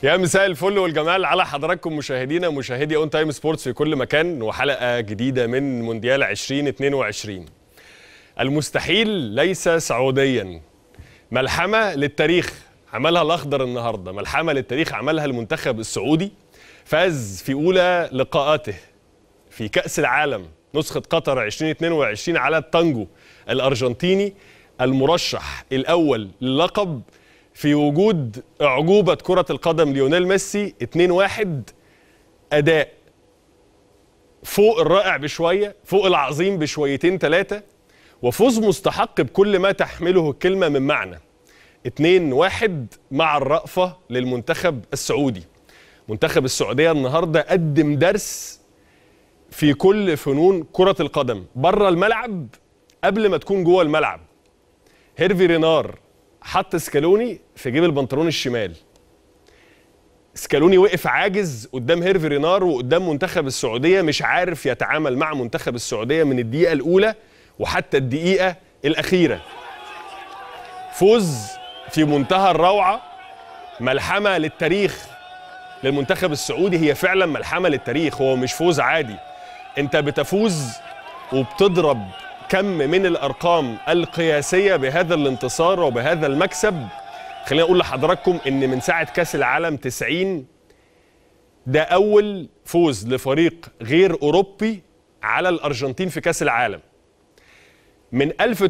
يا مساء الفل والجمال على حضراتكم مشاهدينا مشاهدي اون تايم سبورتس في كل مكان وحلقه جديده من مونديال 2022 المستحيل ليس سعوديا ملحمه للتاريخ عملها الاخضر النهارده ملحمه للتاريخ عملها المنتخب السعودي فاز في اولى لقاءاته في كاس العالم نسخه قطر 2022 على التانجو الارجنتيني المرشح الاول للقب في وجود أعجوبة كرة القدم ليونيل ميسي 2-1 أداء فوق الرائع بشوية فوق العظيم بشويتين ثلاثة وفوز مستحق بكل ما تحمله الكلمة من معنى 2-1 مع الرأفة للمنتخب السعودي منتخب السعودية النهاردة قدم درس في كل فنون كرة القدم بره الملعب قبل ما تكون جوه الملعب هيرفي رينار حط سكالوني في جيب البنطلون الشمال سكالوني وقف عاجز قدام هيرفي رينار وقدام منتخب السعوديه مش عارف يتعامل مع منتخب السعوديه من الدقيقه الاولى وحتى الدقيقه الاخيره فوز في منتهى الروعه ملحمه للتاريخ للمنتخب السعودي هي فعلا ملحمه للتاريخ هو مش فوز عادي انت بتفوز وبتضرب كم من الارقام القياسيه بهذا الانتصار وبهذا المكسب خليني اقول لحضراتكم ان من ساعه كاس العالم 90 ده اول فوز لفريق غير اوروبي على الارجنتين في كاس العالم من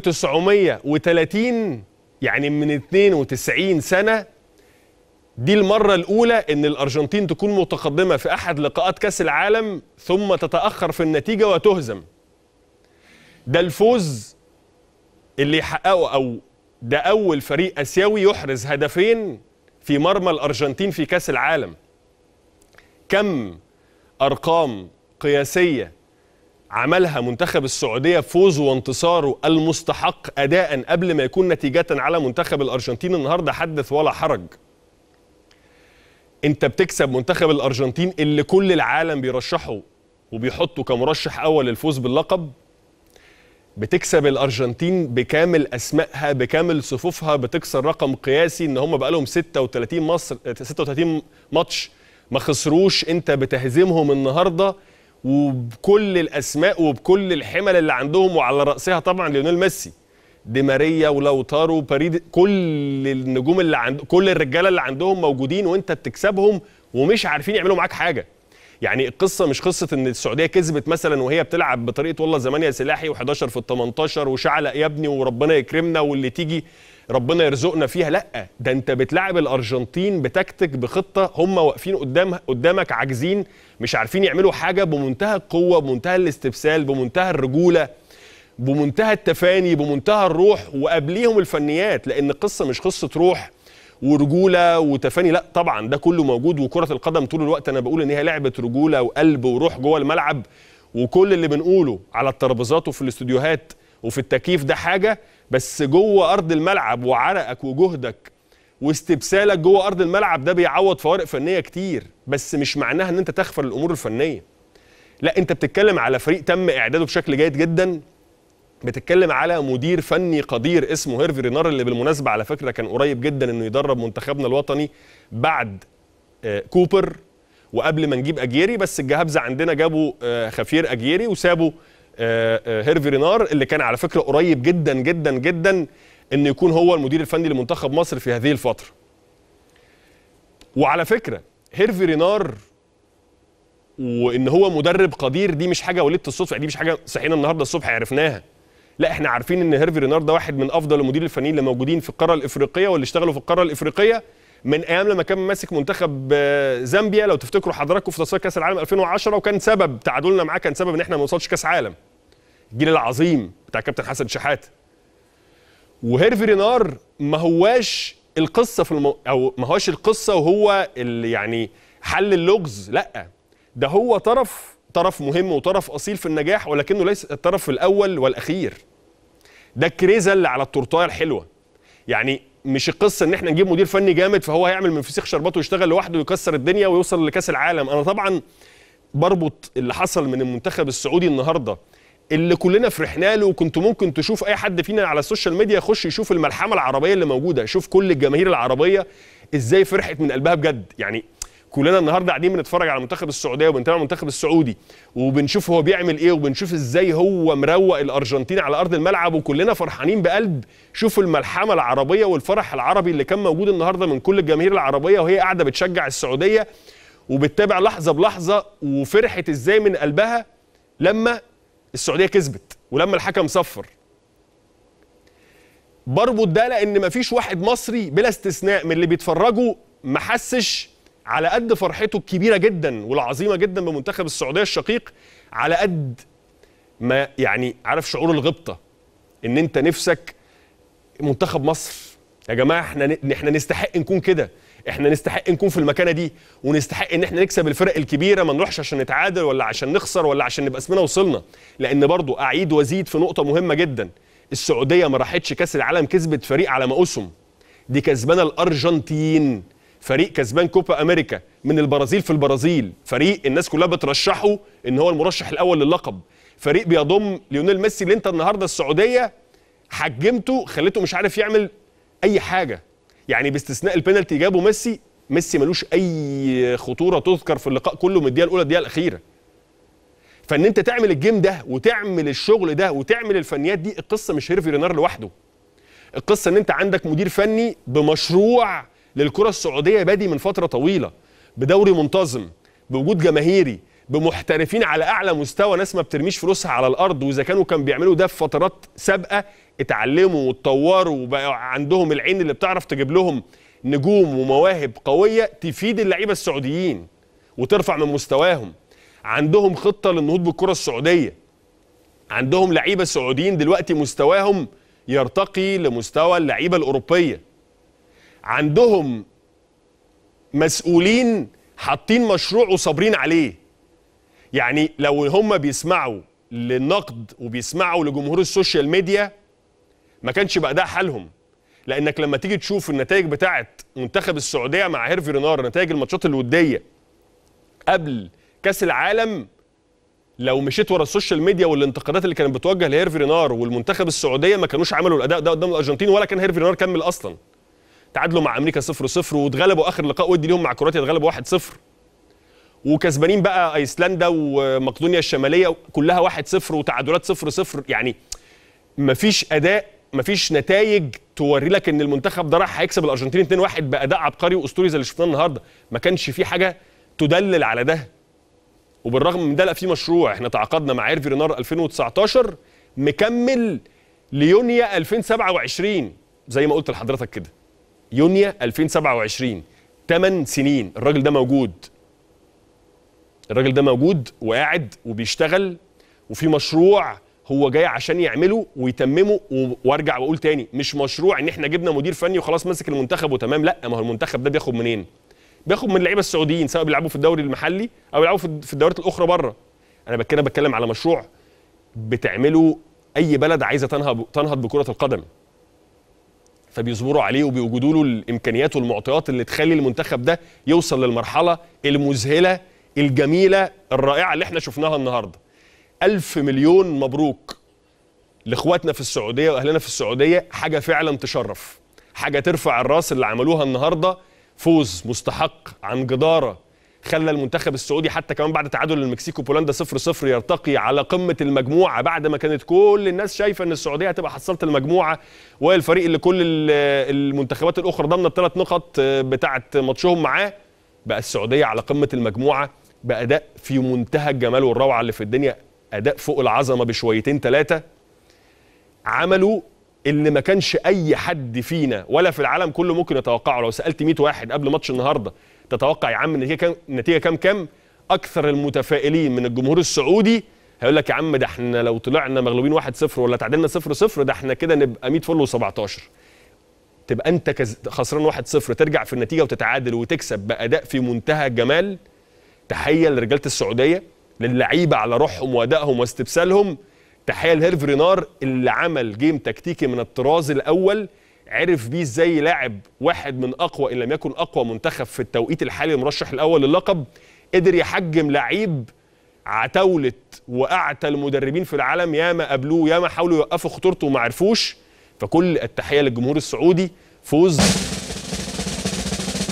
1930 يعني من 92 سنه دي المرة الأولى إن الأرجنتين تكون متقدمة في أحد لقاءات كأس العالم ثم تتأخر في النتيجة وتهزم. ده الفوز اللي يحققه او ده اول فريق اسيوي يحرز هدفين في مرمى الارجنتين في كاس العالم كم ارقام قياسيه عملها منتخب السعوديه بفوزه وانتصاره المستحق اداء قبل ما يكون نتيجه على منتخب الارجنتين النهارده حدث ولا حرج انت بتكسب منتخب الارجنتين اللي كل العالم بيرشحه وبيحطه كمرشح اول للفوز باللقب بتكسب الارجنتين بكامل اسمائها بكامل صفوفها بتكسر رقم قياسي ان هم بقالهم 36 مصر 36 ماتش ما خسروش انت بتهزمهم النهارده وبكل الاسماء وبكل الحمل اللي عندهم وعلى راسها طبعا ليونيل ميسي دي ماريا ولوتارو وباريد كل النجوم اللي عند كل الرجاله اللي عندهم موجودين وانت بتكسبهم ومش عارفين يعملوا معاك حاجه يعني القصه مش قصه ان السعوديه كسبت مثلا وهي بتلعب بطريقه والله زمان يا سلاحي و11 في ال 18 وشعلق يا ابني وربنا يكرمنا واللي تيجي ربنا يرزقنا فيها لا ده انت بتلعب الارجنتين بتكتك بخطه هم واقفين قدام قدامك عاجزين مش عارفين يعملوا حاجه بمنتهى القوه بمنتهى الاستبسال بمنتهى الرجوله بمنتهى التفاني بمنتهى الروح وقبليهم الفنيات لان القصه مش قصه روح ورجوله وتفاني لا طبعا ده كله موجود وكره القدم طول الوقت انا بقول ان هي لعبه رجوله وقلب وروح جوه الملعب وكل اللي بنقوله على الترابيزات وفي الاستوديوهات وفي التكييف ده حاجه بس جوه ارض الملعب وعرقك وجهدك واستبسالك جوه ارض الملعب ده بيعوض فوارق فنيه كتير بس مش معناها ان انت تغفل الامور الفنيه لا انت بتتكلم على فريق تم اعداده بشكل جيد جدا بتتكلم على مدير فني قدير اسمه هيرفي رينار اللي بالمناسبه على فكره كان قريب جدا انه يدرب منتخبنا الوطني بعد كوبر وقبل ما نجيب اجيري بس الجهابزه عندنا جابوا خفير اجيري وسابوا هيرفي رينار اللي كان على فكره قريب جدا جدا جدا انه يكون هو المدير الفني لمنتخب مصر في هذه الفتره. وعلى فكره هيرفي رينار وان هو مدرب قدير دي مش حاجه وليده الصدفه دي مش حاجه صحينا النهارده الصبح عرفناها. لا احنا عارفين ان هيرفي رينار ده واحد من افضل المدير الفنيين اللي موجودين في القاره الافريقيه واللي اشتغلوا في القاره الافريقيه من ايام لما كان ماسك منتخب زامبيا لو تفتكروا حضراتكم في تصفيات كاس العالم 2010 وكان سبب تعادلنا معاه كان سبب ان احنا ما نوصلش كاس عالم الجيل العظيم بتاع كابتن حسن شحاته وهيرفي رينار ما هواش القصه في المو... او ما هواش القصه وهو اللي يعني حل اللغز لا ده هو طرف طرف مهم وطرف اصيل في النجاح ولكنه ليس الطرف الاول والاخير ده الكريزه اللي على التورتايه الحلوه يعني مش القصه ان احنا نجيب مدير فني جامد فهو هيعمل من فسيخ شربات ويشتغل لوحده ويكسر الدنيا ويوصل لكاس العالم انا طبعا بربط اللي حصل من المنتخب السعودي النهارده اللي كلنا فرحنا له وكنت ممكن تشوف اي حد فينا على السوشيال ميديا يخش يشوف الملحمه العربيه اللي موجوده يشوف كل الجماهير العربيه ازاي فرحت من قلبها بجد يعني كلنا النهارده قاعدين بنتفرج على منتخب السعوديه وبنتابع المنتخب السعودي وبنشوف هو بيعمل ايه وبنشوف ازاي هو مروق الارجنتين على ارض الملعب وكلنا فرحانين بقلب شوفوا الملحمه العربيه والفرح العربي اللي كان موجود النهارده من كل الجماهير العربيه وهي قاعده بتشجع السعوديه وبتتابع لحظه بلحظه وفرحت ازاي من قلبها لما السعوديه كسبت ولما الحكم صفر بربط ده لان مفيش واحد مصري بلا استثناء من اللي بيتفرجوا ما حسش على قد فرحته الكبيره جدا والعظيمه جدا بمنتخب السعوديه الشقيق على قد ما يعني عارف شعور الغبطه ان انت نفسك منتخب مصر يا جماعه احنا احنا نستحق نكون كده احنا نستحق نكون في المكانه دي ونستحق ان احنا نكسب الفرق الكبيره ما نروحش عشان نتعادل ولا عشان نخسر ولا عشان نبقى اسمنا وصلنا لان برضو اعيد وازيد في نقطه مهمه جدا السعوديه ما راحتش كاس العالم كسبت فريق على مقاسهم دي كسبانه الارجنتين فريق كسبان كوبا امريكا من البرازيل في البرازيل فريق الناس كلها بترشحه ان هو المرشح الاول للقب فريق بيضم ليونيل ميسي اللي انت النهارده السعوديه حجمته خليته مش عارف يعمل اي حاجه يعني باستثناء البينالتي جابه ميسي ميسي ملوش اي خطوره تذكر في اللقاء كله من الدقيقه الاولى للدقيقه الاخيره فان انت تعمل الجيم ده وتعمل الشغل ده وتعمل الفنيات دي القصه مش هيرفي رينار لوحده القصه ان انت عندك مدير فني بمشروع للكره السعوديه بادي من فتره طويله بدوري منتظم بوجود جماهيري بمحترفين على اعلى مستوى ناس ما بترميش فلوسها على الارض واذا كانوا كانوا بيعملوا ده في فترات سابقه اتعلموا واتطوروا وبقى عندهم العين اللي بتعرف تجيب لهم نجوم ومواهب قويه تفيد اللعيبه السعوديين وترفع من مستواهم عندهم خطه للنهوض بالكره السعوديه عندهم لعيبه سعوديين دلوقتي مستواهم يرتقي لمستوى اللعيبه الاوروبيه عندهم مسؤولين حاطين مشروع وصابرين عليه يعني لو هم بيسمعوا للنقد وبيسمعوا لجمهور السوشيال ميديا ما كانش بقى ده حالهم لانك لما تيجي تشوف النتائج بتاعه منتخب السعوديه مع هيرفي رينار نتائج الماتشات الوديه قبل كاس العالم لو مشيت ورا السوشيال ميديا والانتقادات اللي كانت بتوجه لهيرفي رينار والمنتخب السعوديه ما كانوش عملوا الاداء ده قدام الارجنتين ولا كان هيرفي رينار كمل اصلا تعادلوا مع امريكا 0 0 واتغلبوا اخر لقاء ودي ليهم مع كرواتيا اتغلبوا 1 0 وكسبانين بقى ايسلندا ومقدونيا الشماليه كلها 1 0 وتعادلات 0 0 يعني مفيش اداء مفيش نتائج توري لك ان المنتخب ده راح هيكسب الارجنتين 2 1 باداء عبقري واسطوري زي اللي شفناه النهارده ما كانش في حاجه تدلل على ده وبالرغم من ده لا في مشروع احنا تعاقدنا مع ايرفي رينار 2019 مكمل ليونيو 2027 زي ما قلت لحضرتك كده يونيو 2027 8 سنين الراجل ده موجود الراجل ده موجود وقاعد وبيشتغل وفي مشروع هو جاي عشان يعمله ويتممه وارجع واقول تاني مش مشروع ان احنا جبنا مدير فني وخلاص ماسك المنتخب وتمام لا ما هو المنتخب ده بياخد منين بياخد من اللعيبه السعوديين سواء بيلعبوا في الدوري المحلي او بيلعبوا في الدوريات الاخرى بره انا بتكلم بتكلم على مشروع بتعمله اي بلد عايزه تنهض تنهض بكره القدم فبيصبروا عليه وبيوجدوا له الامكانيات والمعطيات اللي تخلي المنتخب ده يوصل للمرحله المذهله الجميله الرائعه اللي احنا شفناها النهارده ألف مليون مبروك لاخواتنا في السعوديه واهلنا في السعوديه حاجه فعلا تشرف حاجه ترفع الراس اللي عملوها النهارده فوز مستحق عن جداره خلى المنتخب السعودي حتى كمان بعد تعادل المكسيك وبولندا 0 0 يرتقي على قمه المجموعه بعد ما كانت كل الناس شايفه ان السعوديه هتبقى حصلت المجموعه وهي الفريق اللي كل المنتخبات الاخرى ضمن الثلاث نقط بتاعه ماتشهم معاه بقى السعوديه على قمه المجموعه باداء في منتهى الجمال والروعه اللي في الدنيا اداء فوق العظمه بشويتين ثلاثه عملوا اللي ما كانش اي حد فينا ولا في العالم كله ممكن يتوقعه لو سالت 100 واحد قبل ماتش النهارده تتوقع يا عم النتيجه كام النتيجه كام كام اكثر المتفائلين من الجمهور السعودي هيقول لك يا عم ده احنا لو طلعنا مغلوبين 1-0 ولا تعادلنا 0-0 ده احنا كده نبقى 100 فل و17 تبقى انت كز... خسران 1-0 ترجع في النتيجه وتتعادل وتكسب باداء في منتهى الجمال تحيه لرجاله السعوديه للعيبه على روحهم وادائهم واستبسالهم تحيه لهيرفي رينار اللي عمل جيم تكتيكي من الطراز الاول عرف بيه ازاي يلاعب واحد من اقوى ان لم يكن اقوى منتخب في التوقيت الحالي المرشح الاول للقب قدر يحجم لعيب عتاوله واعتى المدربين في العالم ياما قابلوه ياما حاولوا يوقفوا خطورته وما عرفوش فكل التحيه للجمهور السعودي فوز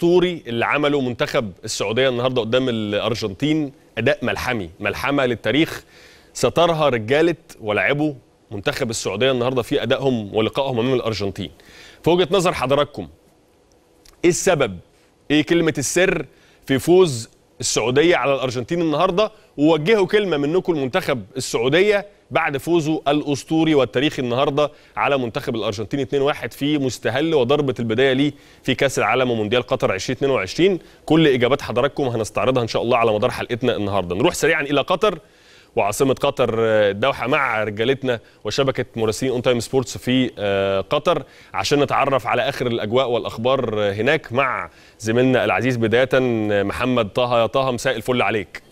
الاسطوري اللي عمله منتخب السعوديه النهارده قدام الارجنتين اداء ملحمي ملحمه للتاريخ سترها رجاله ولاعبوا منتخب السعوديه النهارده في ادائهم ولقائهم امام الارجنتين في وجهه نظر حضراتكم ايه السبب ايه كلمه السر في فوز السعوديه على الارجنتين النهارده ووجهوا كلمه منكم المنتخب السعوديه بعد فوزه الاسطوري والتاريخي النهارده على منتخب الارجنتين 2-1 في مستهل وضربه البدايه ليه في كاس العالم ومونديال قطر 2022 كل اجابات حضراتكم هنستعرضها ان شاء الله على مدار حلقتنا النهارده نروح سريعا الى قطر وعاصمه قطر الدوحه مع رجالتنا وشبكه مراسلين اون تايم سبورتس في قطر عشان نتعرف على اخر الاجواء والاخبار هناك مع زميلنا العزيز بدايه محمد طه يا طه مساء الفل عليك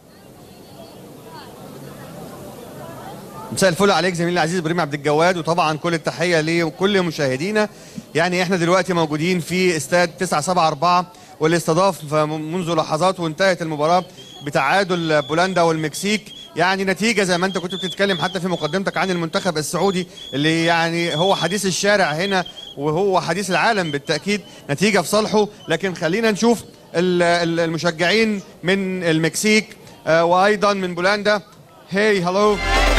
مساء الفل عليك زميلي العزيز ابراهيم عبد الجواد وطبعا كل التحيه ليه وكل مشاهدينا يعني احنا دلوقتي موجودين في استاد 974 واللي استضاف منذ لحظات وانتهت المباراه بتعادل بولندا والمكسيك يعني نتيجه زي ما انت كنت بتتكلم حتى في مقدمتك عن المنتخب السعودي اللي يعني هو حديث الشارع هنا وهو حديث العالم بالتاكيد نتيجه في صالحه لكن خلينا نشوف المشجعين من المكسيك وايضا من بولندا هاي هلو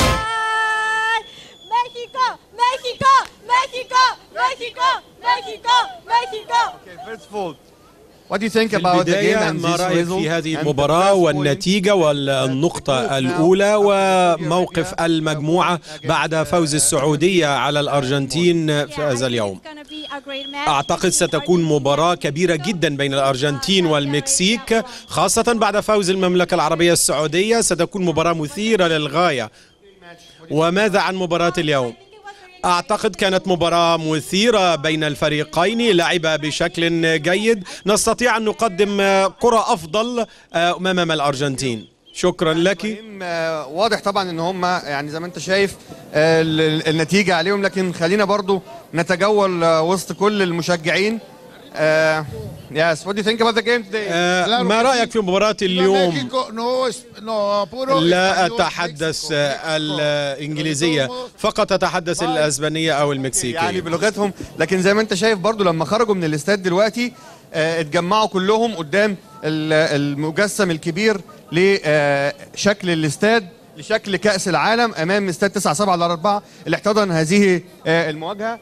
México, México, México, México, México. Okay, first of all, What do you think about the game and ما this رأيك result في هذه and المباراة the first والنتيجة والنقطة الأولى وموقف المجموعة بعد فوز السعودية على الأرجنتين في هذا اليوم أعتقد ستكون مباراة كبيرة جدا بين الأرجنتين والمكسيك خاصة بعد فوز المملكة العربية السعودية ستكون مباراة مثيرة للغاية وماذا عن مباراة اليوم؟ أعتقد كانت مباراة مثيرة بين الفريقين لعب بشكل جيد نستطيع أن نقدم كرة أفضل أمام الأرجنتين شكرا لك إبراهيم، آه، واضح طبعا ان هم يعني زي ما انت شايف آه، ال- ال- النتيجه عليهم لكن خلينا برضو نتجول آه، وسط كل المشجعين يس what do you think about the game today آه، ما رأيك في مباراة اليوم؟ México no es no puro لا español, أتحدث México, الإنجليزية فقط أتحدث الأسبانية أو يعني المكسيكية بلغتهم لكن زي ما انت شايف برضو لما خرجوا من الاستاد دلوقتي آه، اتجمعوا كلهم قدام ال- المجسم الكبير لشكل الاستاد لشكل كأس العالم امام استاد 9 7 على 4 اللي احتضن هذه آه، المواجهة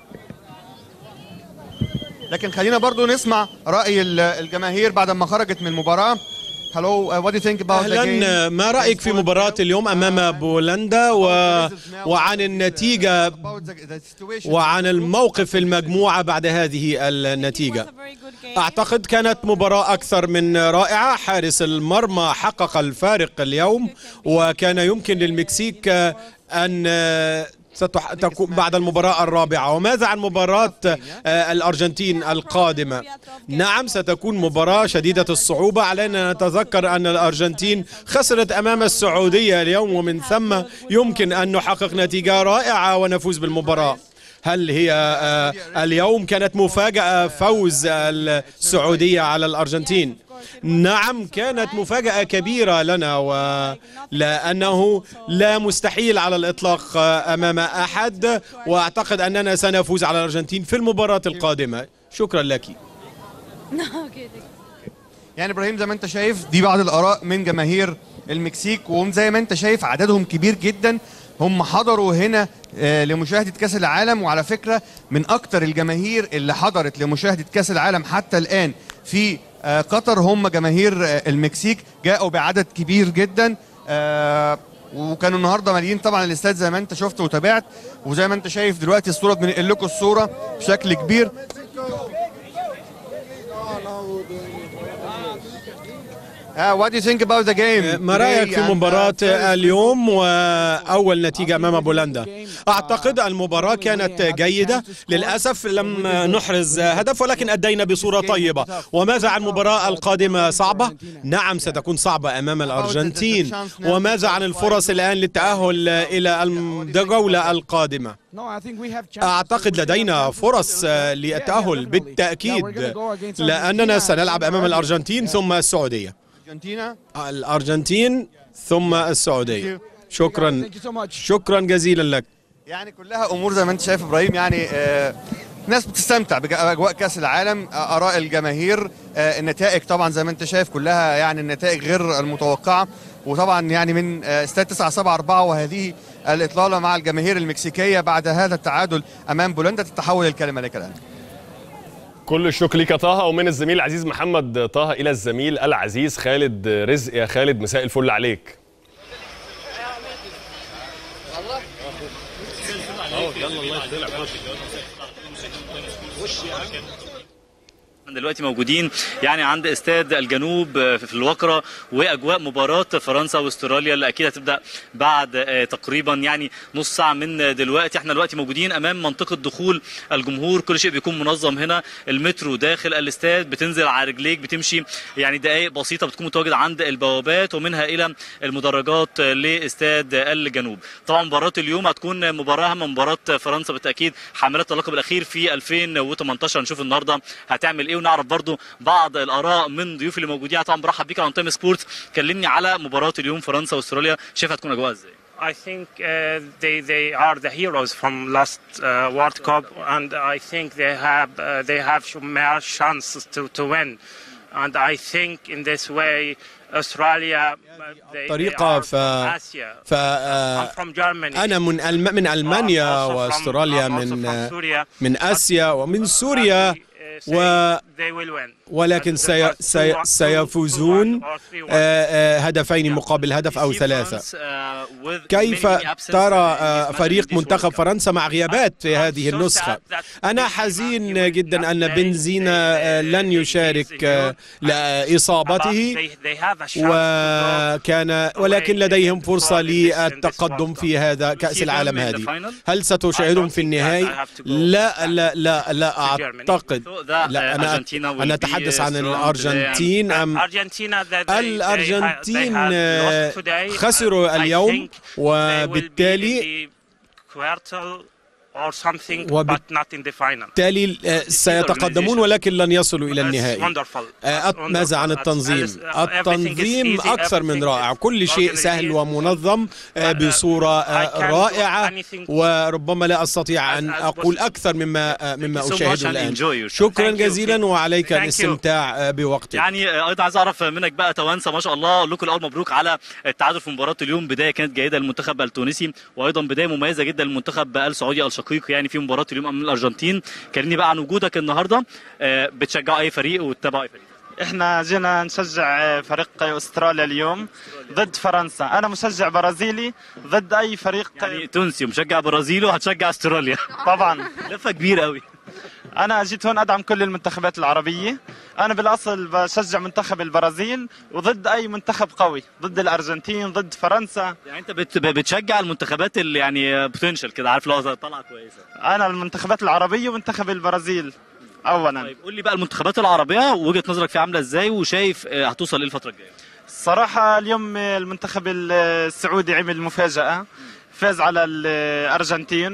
لكن خلينا برضو نسمع رأي ال- الجماهير بعد ما خرجت من المباراة هلو what do you think about the أهلا game ما رأيك في مباراة اليوم أمام بولندا و... وعن النتيجة وعن الموقف المجموعة بعد هذه النتيجة أعتقد كانت مباراة أكثر من رائعة حارس المرمى حقق الفارق اليوم وكان يمكن للمكسيك أن ستح... تكون بعد المباراة الرابعة وماذا عن مباراة آه، الأرجنتين القادمة نعم ستكون مباراة شديدة الصعوبة علينا نتذكر أن الأرجنتين خسرت أمام السعودية اليوم ومن ثم يمكن أن نحقق نتيجة رائعة ونفوز بالمباراة هل هي آه، اليوم كانت مفاجأة فوز السعودية على الأرجنتين نعم كانت مفاجأة كبيرة لنا ولأنه لا مستحيل على الإطلاق أمام أحد وأعتقد أننا سنفوز على الأرجنتين في المباراة القادمة شكرا لك يعني ابراهيم زي ما انت شايف دي بعض الاراء من جماهير المكسيك وزي ما انت شايف عددهم كبير جدا هم حضروا هنا آه، لمشاهده كاس العالم وعلى فكره من اكتر الجماهير اللي حضرت لمشاهده كاس العالم حتى الان في آه، قطر هم جماهير آه، المكسيك جاءوا بعدد كبير جدا آه، وكانوا النهارده ماليين طبعا الاستاد زي ما انت شفت وتابعت وزي ما انت شايف دلوقتي الصوره بننقل لكم الصوره بشكل كبير Uh, what do you think about the game? ما رأيك today في and, uh, مباراة first- اليوم وأول نتيجة أمام بولندا أعتقد المباراة كانت جيدة للأسف لم نحرز هدف ولكن أدينا بصورة طيبة وماذا عن المباراة القادمة صعبة؟ نعم ستكون صعبة أمام الأرجنتين وماذا عن الفرص الآن للتأهل إلى الجولة القادمة؟ أعتقد لدينا فرص للتأهل بالتأكيد لأننا سنلعب أمام الأرجنتين ثم السعودية أرجنتينا الأرجنتين ثم السعودية شكرا شكرا جزيلا لك يعني كلها امور زي ما انت شايف ابراهيم يعني آه الناس بتستمتع باجواء كاس العالم آه، اراء الجماهير آه، النتائج طبعا زي ما انت شايف كلها يعني النتائج غير المتوقعه وطبعا يعني من آه، استاد 9 7 4 وهذه الاطلاله مع الجماهير المكسيكيه بعد هذا التعادل امام بولندا تتحول الكلمه لك الان كل الشكر ليك يا طه ومن الزميل العزيز محمد طه الى الزميل العزيز خالد رزق يا خالد مساء الفل عليك احنا دلوقتي موجودين يعني عند استاد الجنوب في الوقرة واجواء مباراة فرنسا واستراليا اللي اكيد هتبدا بعد آه، تقريبا يعني نص ساعة من دلوقتي احنا دلوقتي موجودين امام منطقة دخول الجمهور كل شيء بيكون منظم هنا المترو داخل الاستاد بتنزل على رجليك بتمشي يعني دقائق بسيطة بتكون متواجد عند البوابات ومنها الى المدرجات لاستاد الجنوب طبعا مباراة اليوم هتكون مباراة هامة مباراة فرنسا بالتاكيد حاملة اللقب الاخير في 2018 هنشوف النهارده هتعمل ايه ونعرف برضو بعض الاراء من ضيوف اللي موجودين طبعا برحب بيك على تايم سبورتس كلمني على مباراة اليوم فرنسا واستراليا شايف هتكون اجواء ازاي I think uh, they they are the heroes from last uh, World Cup, and I think they have uh, they have more chances to, to win, and I think in this way Australia uh, they, they طريقة are ف- from Asia. ف I'm from Germany. أنا من ألم... من ألمانيا I'm also from- واستراليا I'm also من from Syria. من آسيا ومن سوريا And we, uh, say و they will win. ولكن The سي... first two سي... one- two- سيفوزون two one or three one. آه، آه، هدفين مقابل هدف أو See ثلاثة France, uh, with كيف many absences ترى in آه، this match فريق in this منتخب World Cup? فرنسا مع غيابات في I'm هذه so النسخة sad that أنا Benzema حزين he will جدا not أن play. بنزينا آه، They- لن they- يشارك they- آه، they- لإصابته But they- they have a chance to go وكان ولكن لديهم فرصة للتقدم في هذا كأس العالم هذه هل ستشاهدهم في النهائي؟ لا لا لا لا أعتقد لا أنا أنا أتحدث عن الأرجنتين أم Argentina that they- they الأرجنتين ha- they آه، have lost today. خسروا I اليوم think they will be وبالتالي in the quarter or something وبالت- but not in the final. بالتالي آه، سيتقدمون ولكن لن يصلوا إلى That's النهائي wonderful. آه، That's أت- ماذا عن wonderful. التنظيم؟ That's- everything is التنظيم easy, أكثر من everything رائع is كل شيء سهل organized. ومنظم آه، But, uh, بصورة I آه، can't do رائعة anything وربما لا أستطيع أن as- as أقول possible. أكثر مما آه، مما so much أشاهده and الآن enjoy yourself. شكرا Thank you. جزيلا وعليك Thank you. الاستمتاع آه، بوقتك يعني آه، ايضا عايز اعرف منك بقى توانسه ما شاء الله اقول لكم الاول مبروك على التعادل في مباراه اليوم بدايه كانت جيده للمنتخب التونسي وايضا بدايه مميزه جدا للمنتخب السعودي الشقيق يعني في مباراه اليوم امام الارجنتين كلمني بقى عن وجودك النهارده آه، بتشجعوا اي فريق وتتابعوا اي فريق احنا جينا نشجع فريق استراليا اليوم ضد فرنسا انا مشجع برازيلي ضد اي فريق يعني تونسي ومشجع برازيل وهتشجع استراليا طبعا لفه كبيره قوي انا جيت هون ادعم كل المنتخبات العربيه انا بالاصل بشجع منتخب البرازيل وضد اي منتخب قوي ضد الارجنتين ضد فرنسا يعني انت بت- بتشجع المنتخبات اللي يعني بوتنشال كده عارف لو طالعه كويسه انا المنتخبات العربيه ومنتخب البرازيل اولا طيب قول لي بقى المنتخبات العربيه وجهه نظرك فيها عامله ازاي وشايف آه، هتوصل ايه الفتره الجايه الصراحه اليوم المنتخب السعودي عمل مفاجاه فاز على الارجنتين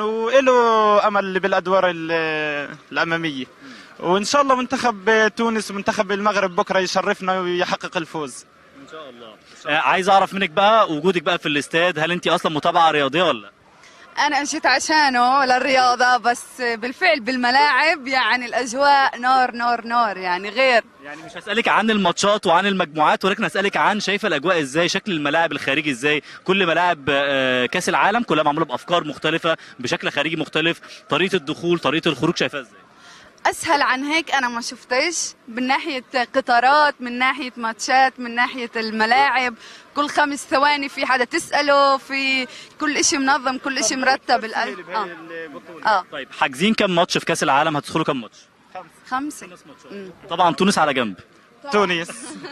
وله امل بالادوار ال- الاماميه وان شاء الله منتخب تونس ومنتخب المغرب بكره يشرفنا ويحقق الفوز ان شاء الله آه، عايز اعرف منك بقى وجودك بقى في الاستاد هل انت اصلا متابعه رياضيه ولا لا أنا جيت عشانه للرياضة بس بالفعل بالملاعب يعني الأجواء نار نار نار يعني غير يعني مش هسألك عن الماتشات وعن المجموعات ولكن هسألك عن شايفة الأجواء إزاي شكل الملاعب الخارجي إزاي كل ملاعب آه، كأس العالم كلها معمولة بأفكار مختلفة بشكل خارجي مختلف طريقة الدخول طريقة الخروج شايفاها إزاي أسهل عن هيك أنا ما شفتش من ناحية قطارات من ناحية ماتشات من ناحية الملاعب كل خمس ثواني في حدا تسأله في كل إشي منظم كل إشي مرتب الأ- آه. آه طيب حاجزين كم ماتش في كأس العالم هتدخلوا كم ماتش خمسة مم. طبعا تونس على جنب تونس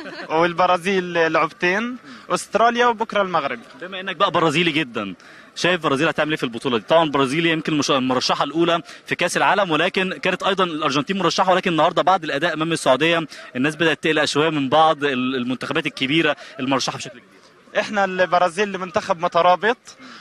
والبرازيل لعبتين استراليا وبكره المغرب بما انك بقى برازيلي جدا شايف البرازيل هتعمل ايه في البطوله دي طبعا البرازيل يمكن مش- المرشحه الاولى في كاس العالم ولكن كانت ايضا الارجنتين مرشحه ولكن النهارده بعد الاداء امام السعوديه الناس بدات تقلق شويه من بعض ال- المنتخبات الكبيره المرشحه بشكل كبير احنا البرازيل منتخب مترابط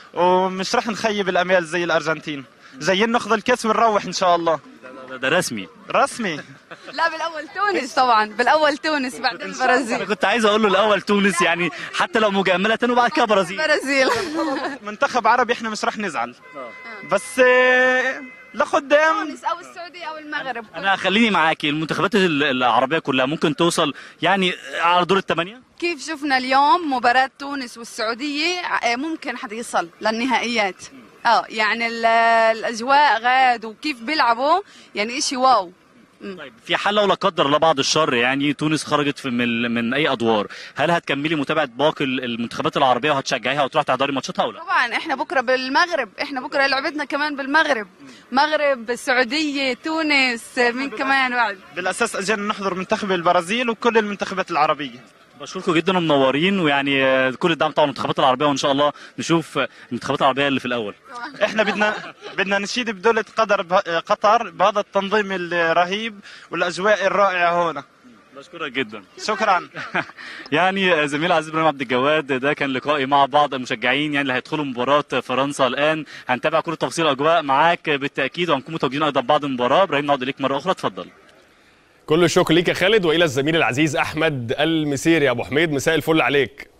ومش رح نخيب الامال زي الارجنتين جايين ناخذ الكاس ونروح ان شاء الله ده, ده رسمي رسمي لا بالأول تونس طبعا بالأول تونس بعدين انا البرازيل كنت عايز اقول له الاول تونس يعني حتى لو مجامله وبعد كده برازيل البرازيل منتخب عربي احنا مش رح نزعل بس آه، لقدام تونس او السعوديه او المغرب انا خليني معاكي المنتخبات ال- العربيه كلها ممكن توصل يعني على دور الثمانيه كيف شفنا اليوم مباراة تونس والسعودية آه، ممكن حتوصل للنهائيات اه يعني ال- الاجواء غاد وكيف بيلعبوا يعني اشي واو طيب في حال لو لا قدر الله بعد الشر يعني تونس خرجت في من, من اي ادوار هل هتكملي متابعه باقي ال- المنتخبات العربيه وهتشجعيها وتروح تحضري ماتشاتها ولا طبعا احنا بكره بالمغرب احنا بكره لعبتنا كمان بالمغرب مغرب السعودية تونس آه، مين كمان بعد بالاساس اجينا نحضر منتخب البرازيل وكل المنتخبات العربيه بشكركم جدا ومنورين ويعني آه، كل الدعم طبعا المنتخبات العربيه وان شاء الله نشوف آه، المنتخبات العربيه اللي في الاول احنا بدنا بدنا نشيد بدولة قطر قطر بهذا التنظيم الرهيب والاجواء الرائعه هنا بشكرك جدا شكرا يعني زميل عزيز ابراهيم عبد الجواد ده كان لقائي مع بعض المشجعين يعني اللي هيدخلوا مباراه فرنسا الان هنتابع كل تفاصيل الاجواء معاك بالتاكيد وهنكون متواجدين ايضا بعد المباراه ابراهيم نعود اليك مره اخرى اتفضل كل الشكر ليك يا خالد والى الزميل العزيز احمد المسيري يا ابو حميد مساء الفل عليك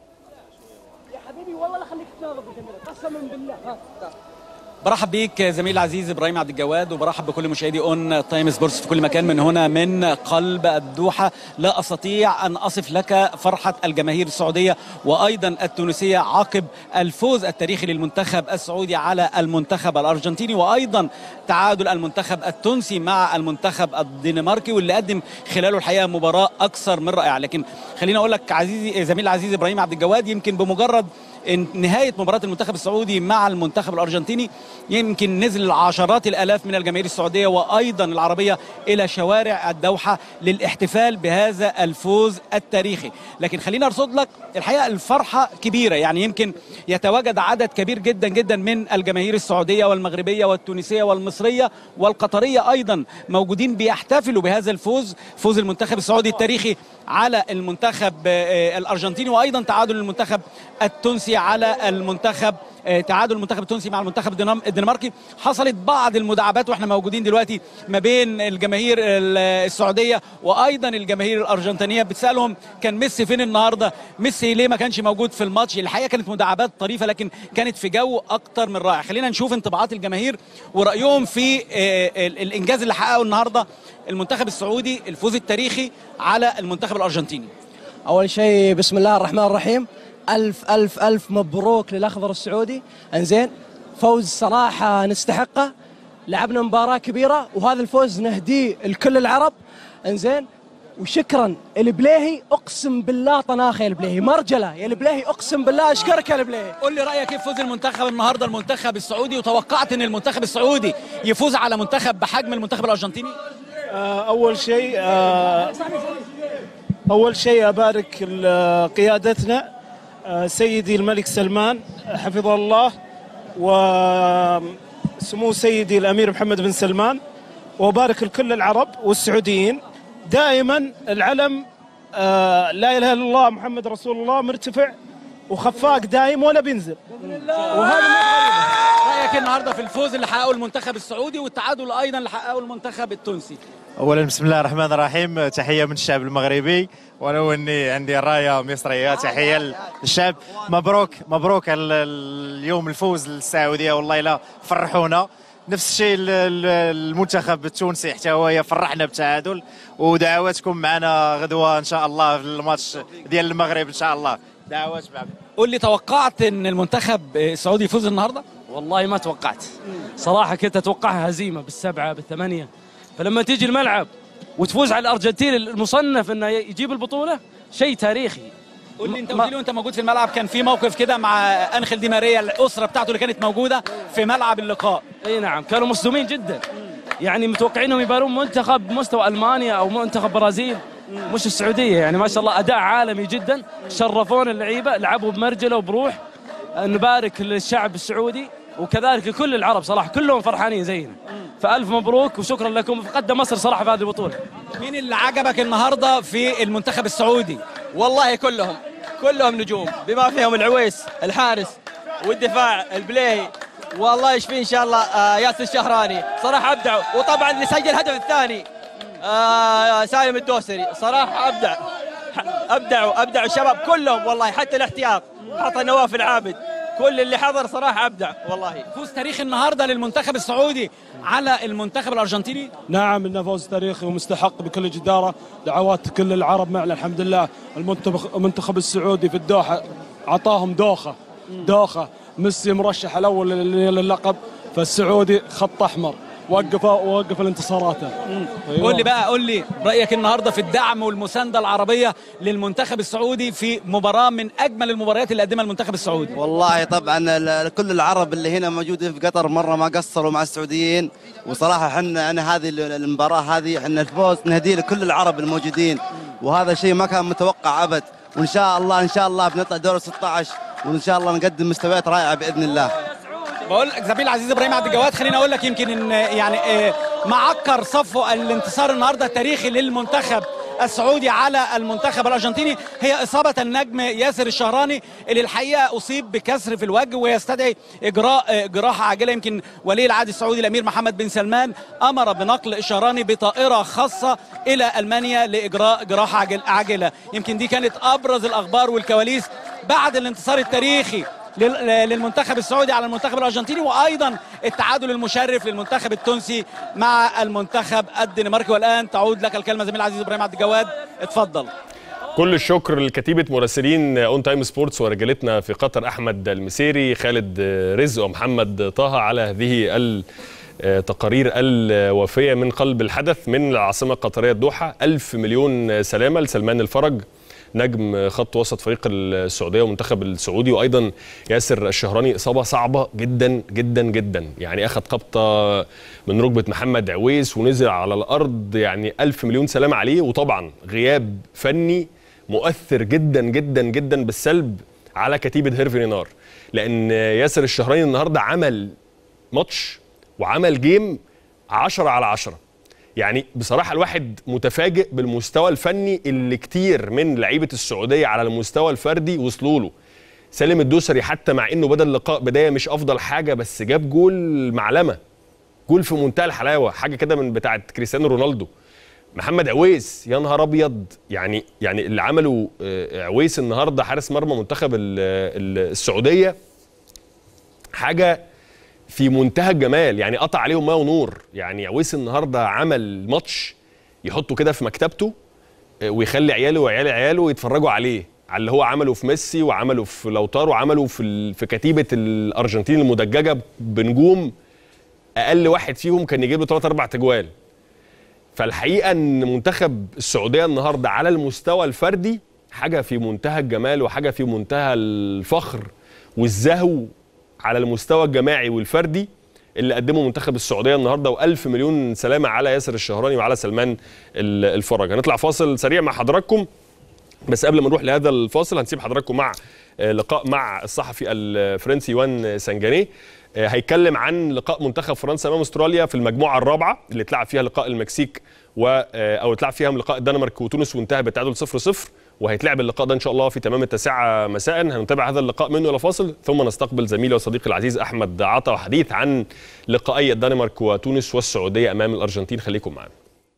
برحب بيك زميل العزيز ابراهيم عبد الجواد وبرحب بكل مشاهدي اون تايم سبورتس في كل مكان من هنا من قلب الدوحه لا استطيع ان اصف لك فرحه الجماهير السعوديه وايضا التونسيه عقب الفوز التاريخي للمنتخب السعودي على المنتخب الارجنتيني وايضا تعادل المنتخب التونسي مع المنتخب الدنماركي واللي قدم خلاله الحقيقه مباراه اكثر من رائعه لكن خليني اقول لك عزيزي زميل العزيز ابراهيم عبد الجواد يمكن بمجرد إن نهايه مباراه المنتخب السعودي مع المنتخب الارجنتيني يمكن نزل عشرات الالاف من الجماهير السعوديه وايضا العربيه الى شوارع الدوحه للاحتفال بهذا الفوز التاريخي لكن خليني ارصد لك الحقيقه الفرحه كبيره يعني يمكن يتواجد عدد كبير جدا جدا من الجماهير السعوديه والمغربيه والتونسيه والمصريه والقطريه ايضا موجودين بيحتفلوا بهذا الفوز فوز المنتخب السعودي التاريخي على المنتخب آه، الارجنتيني وايضا تعادل المنتخب التونسي على المنتخب آه، تعادل المنتخب التونسي مع المنتخب الدنم- الدنماركي حصلت بعض المداعبات واحنا موجودين دلوقتي ما بين الجماهير ال- السعوديه وايضا الجماهير الارجنتينيه بتسالهم كان ميسي فين النهارده ميسي ليه ما كانش موجود في الماتش الحقيقه كانت مداعبات طريفه لكن كانت في جو اكتر من رائع خلينا نشوف انطباعات الجماهير ورايهم في آه، ال- الانجاز اللي حققه النهارده المنتخب السعودي الفوز التاريخي على المنتخب الارجنتيني اول شيء بسم الله الرحمن الرحيم الف الف الف مبروك للاخضر السعودي انزين فوز صراحه نستحقه لعبنا مباراه كبيره وهذا الفوز نهديه لكل العرب انزين وشكرا البليهي اقسم بالله طناخه يا البليهي مرجله يا البليهي اقسم بالله اشكرك يا البليهي قول لي رايك كيف فوز المنتخب النهارده المنتخب السعودي وتوقعت ان المنتخب السعودي يفوز على منتخب بحجم المنتخب الارجنتيني آه، أول شيء آه، أول شيء أبارك ل- قيادتنا آه، سيدي الملك سلمان حفظه الله وسمو سيدي الأمير محمد بن سلمان وأبارك لكل العرب والسعوديين دائما العلم آه، لا إله إلا الله محمد رسول الله مرتفع وخفاق دائم ولا بينزل وهذا رايك النهارده في الفوز اللي حققه المنتخب السعودي والتعادل ايضا اللي حققه المنتخب التونسي اولا بسم الله الرحمن الرحيم تحيه من الشعب المغربي ولو اني عندي رايه مصريه تحيه للشعب مبروك مبروك ال- ال- اليوم الفوز للسعوديه والله لا فرحونا نفس الشيء ال- ال- المنتخب التونسي حتى هو فرحنا بالتعادل ودعواتكم معنا غدوه ان شاء الله في الماتش ديال المغرب ان شاء الله دعوات بعد قول لي توقعت ان المنتخب السعودي يفوز النهارده والله ما توقعت صراحة كنت أتوقعها هزيمة بالسبعة بالثمانية فلما تيجي الملعب وتفوز على الأرجنتين المصنف أنه يجيب البطولة شيء تاريخي قول لي انت قلت لي وانت موجود في الملعب كان في موقف كده مع انخيل دي ماريا الاسره بتاعته اللي كانت موجوده في ملعب اللقاء اي نعم كانوا مصدومين جدا يعني متوقعين انهم يبارون منتخب بمستوى المانيا او منتخب برازيل مش السعوديه يعني ما شاء الله اداء عالمي جدا شرفونا اللعيبه لعبوا بمرجله وبروح نبارك للشعب السعودي وكذلك لكل العرب صراحه كلهم فرحانين زينا فالف مبروك وشكرا لكم فقدم مصر صراحه في هذه البطوله مين اللي عجبك النهارده في المنتخب السعودي والله كلهم كلهم نجوم بما فيهم العويس الحارس والدفاع البليهي والله يشفيه ان شاء الله آه ياسر الشهراني صراحه ابدعوا وطبعا اللي سجل الهدف الثاني آه سالم الدوسري صراحه ابدع ابدعوا ابدعوا الشباب كلهم والله حتى الاحتياط حتى نواف العابد كل اللي حضر صراحه ابدع والله فوز تاريخي النهارده للمنتخب السعودي على المنتخب الارجنتيني نعم انه فوز تاريخي ومستحق بكل جداره دعوات كل العرب معنا الحمد لله المنتخب المنتخب السعودي في الدوحه اعطاهم دوخه دوخه ميسي مرشح الاول لل- للقب فالسعودي خط احمر وقف وقف الانتصاراته أيوة. قول لي بقى قول لي رايك النهارده في الدعم والمسانده العربيه للمنتخب السعودي في مباراه من اجمل المباريات اللي قدمها المنتخب السعودي والله طبعا ال- كل العرب اللي هنا موجودين في قطر مره ما قصروا مع السعوديين وصراحه احنا انا هذه ال- المباراه هذه احنا الفوز نهديه لكل العرب الموجودين وهذا شيء ما كان متوقع ابد وان شاء الله ان شاء الله بنطلع دور 16 وان شاء الله نقدم مستويات رائعه باذن الله بقول لك زميل العزيز ابراهيم عبد الجواد خليني اقول لك يمكن ان يعني آه، معكر صفو الانتصار النهارده التاريخي للمنتخب السعودي على المنتخب الارجنتيني هي اصابه النجم ياسر الشهراني اللي الحقيقه اصيب بكسر في الوجه ويستدعي اجراء آه، جراحه عاجله يمكن ولي العهد السعودي الامير محمد بن سلمان امر بنقل الشهراني بطائره خاصه الى المانيا لاجراء جراحه عاجل- عاجله يمكن دي كانت ابرز الاخبار والكواليس بعد الانتصار التاريخي لل- للمنتخب السعودي على المنتخب الارجنتيني وايضا التعادل المشرف للمنتخب التونسي مع المنتخب الدنماركي والان تعود لك الكلمه زميل العزيز ابراهيم عبد الجواد اتفضل كل الشكر لكتيبة مراسلين اون تايم سبورتس ورجالتنا في قطر احمد المسيري خالد رزق ومحمد طه على هذه التقارير الوافية من قلب الحدث من العاصمة القطرية الدوحة ألف مليون سلامة لسلمان الفرج نجم خط وسط فريق السعوديه والمنتخب السعودي وايضا ياسر الشهراني اصابه صعبه جدا جدا جدا يعني اخذ قبطه من ركبه محمد عويس ونزل على الارض يعني ألف مليون سلام عليه وطبعا غياب فني مؤثر جدا جدا جدا بالسلب على كتيبه هيرفي رينار لان ياسر الشهراني النهارده عمل ماتش وعمل جيم 10 على 10 يعني بصراحة الواحد متفاجئ بالمستوى الفني اللي كتير من لعيبة السعودية على المستوى الفردي وصلوا له سالم الدوسري حتى مع انه بدا اللقاء بداية مش افضل حاجة بس جاب جول معلمة جول في منتهى الحلاوة حاجة كده من بتاعة كريستيانو رونالدو محمد عويس يا نهار ابيض يعني يعني اللي عمله آه، عويس النهارده حارس مرمى منتخب ال- ال- السعوديه حاجه في منتهى الجمال يعني قطع عليهم ماء ونور يعني عويس النهارده عمل ماتش يحطه كده في مكتبته آه، ويخلي عياله وعيال عياله يتفرجوا عليه على اللي هو عمله في ميسي وعمله في لوتارو وعمله في ال- في كتيبه الارجنتين المدججه بنجوم اقل واحد فيهم كان يجيب له ثلاث اربع تجوال فالحقيقه ان منتخب السعوديه النهارده على المستوى الفردي حاجه في منتهى الجمال وحاجه في منتهى الفخر والزهو على المستوى الجماعي والفردي اللي قدمه منتخب السعوديه النهارده والف مليون سلامه على ياسر الشهراني وعلى سلمان ال- الفرج هنطلع فاصل سريع مع حضراتكم بس قبل ما نروح لهذا الفاصل هنسيب حضراتكم مع آه، لقاء مع الصحفي الفرنسي وان سانجاني آه، هيتكلم عن لقاء منتخب فرنسا امام استراليا في المجموعه الرابعه اللي اتلعب فيها لقاء المكسيك و آه، او اتلعب فيها لقاء الدنمارك وتونس وانتهى بالتعادل 0-0 وهيتلعب اللقاء ده ان شاء الله في تمام التاسعه مساء هنتابع هذا اللقاء منه الى فاصل ثم نستقبل زميلي وصديقي العزيز احمد عطا وحديث عن لقائي الدنمارك وتونس والسعوديه امام الارجنتين خليكم معنا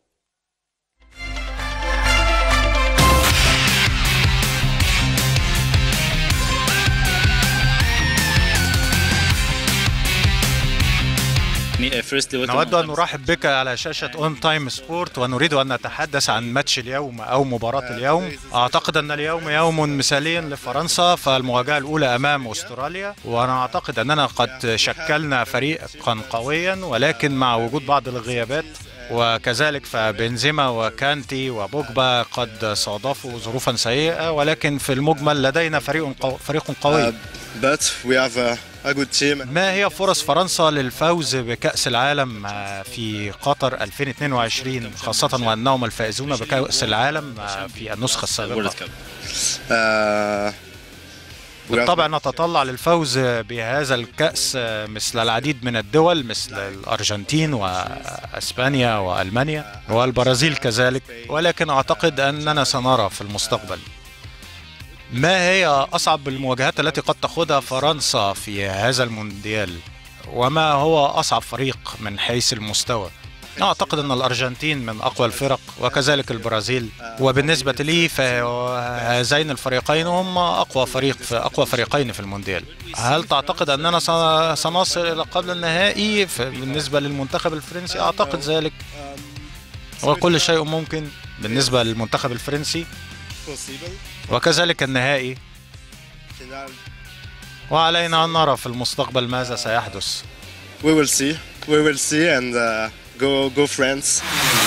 نود أن نرحب بك على شاشة أون تايم سبورت ونريد أن نتحدث عن ماتش اليوم أو مباراة اليوم أعتقد أن اليوم يوم مثالي لفرنسا فالمواجهة الأولى أمام أستراليا وأنا أعتقد أننا قد شكلنا فريقا قويا ولكن مع وجود بعض الغيابات وكذلك فبنزيما وكانتي وبوجبا قد صادفوا ظروفا سيئة ولكن في المجمل لدينا فريق قو... فريق قوي but we have a, a good team. ما هي فرص فرنسا للفوز بكأس العالم آه، في قطر 2022 خاصة وأنهم الفائزون بكأس العالم آه، في النسخة السابقة Uh, بالطبع نتطلع للفوز بهذا الكأس آه، مثل العديد من الدول مثل الأرجنتين وأسبانيا وألمانيا والبرازيل كذلك ولكن أعتقد أننا سنرى في المستقبل ما هي أصعب المواجهات التي قد تخوضها فرنسا في هذا المونديال وما هو أصعب فريق من حيث المستوى أعتقد أن الأرجنتين من أقوى الفرق وكذلك البرازيل وبالنسبة لي فهذين الفريقين هم أقوى فريق في أقوى فريقين في المونديال هل تعتقد أننا س- سنصل إلى قبل النهائي ف- بالنسبة للمنتخب الفرنسي أعتقد ذلك وكل شيء ممكن بالنسبة للمنتخب الفرنسي possible. وكذلك النهائي Final. وعلينا أن نرى في المستقبل ماذا سيحدث We will see. We will see and uh, go go France.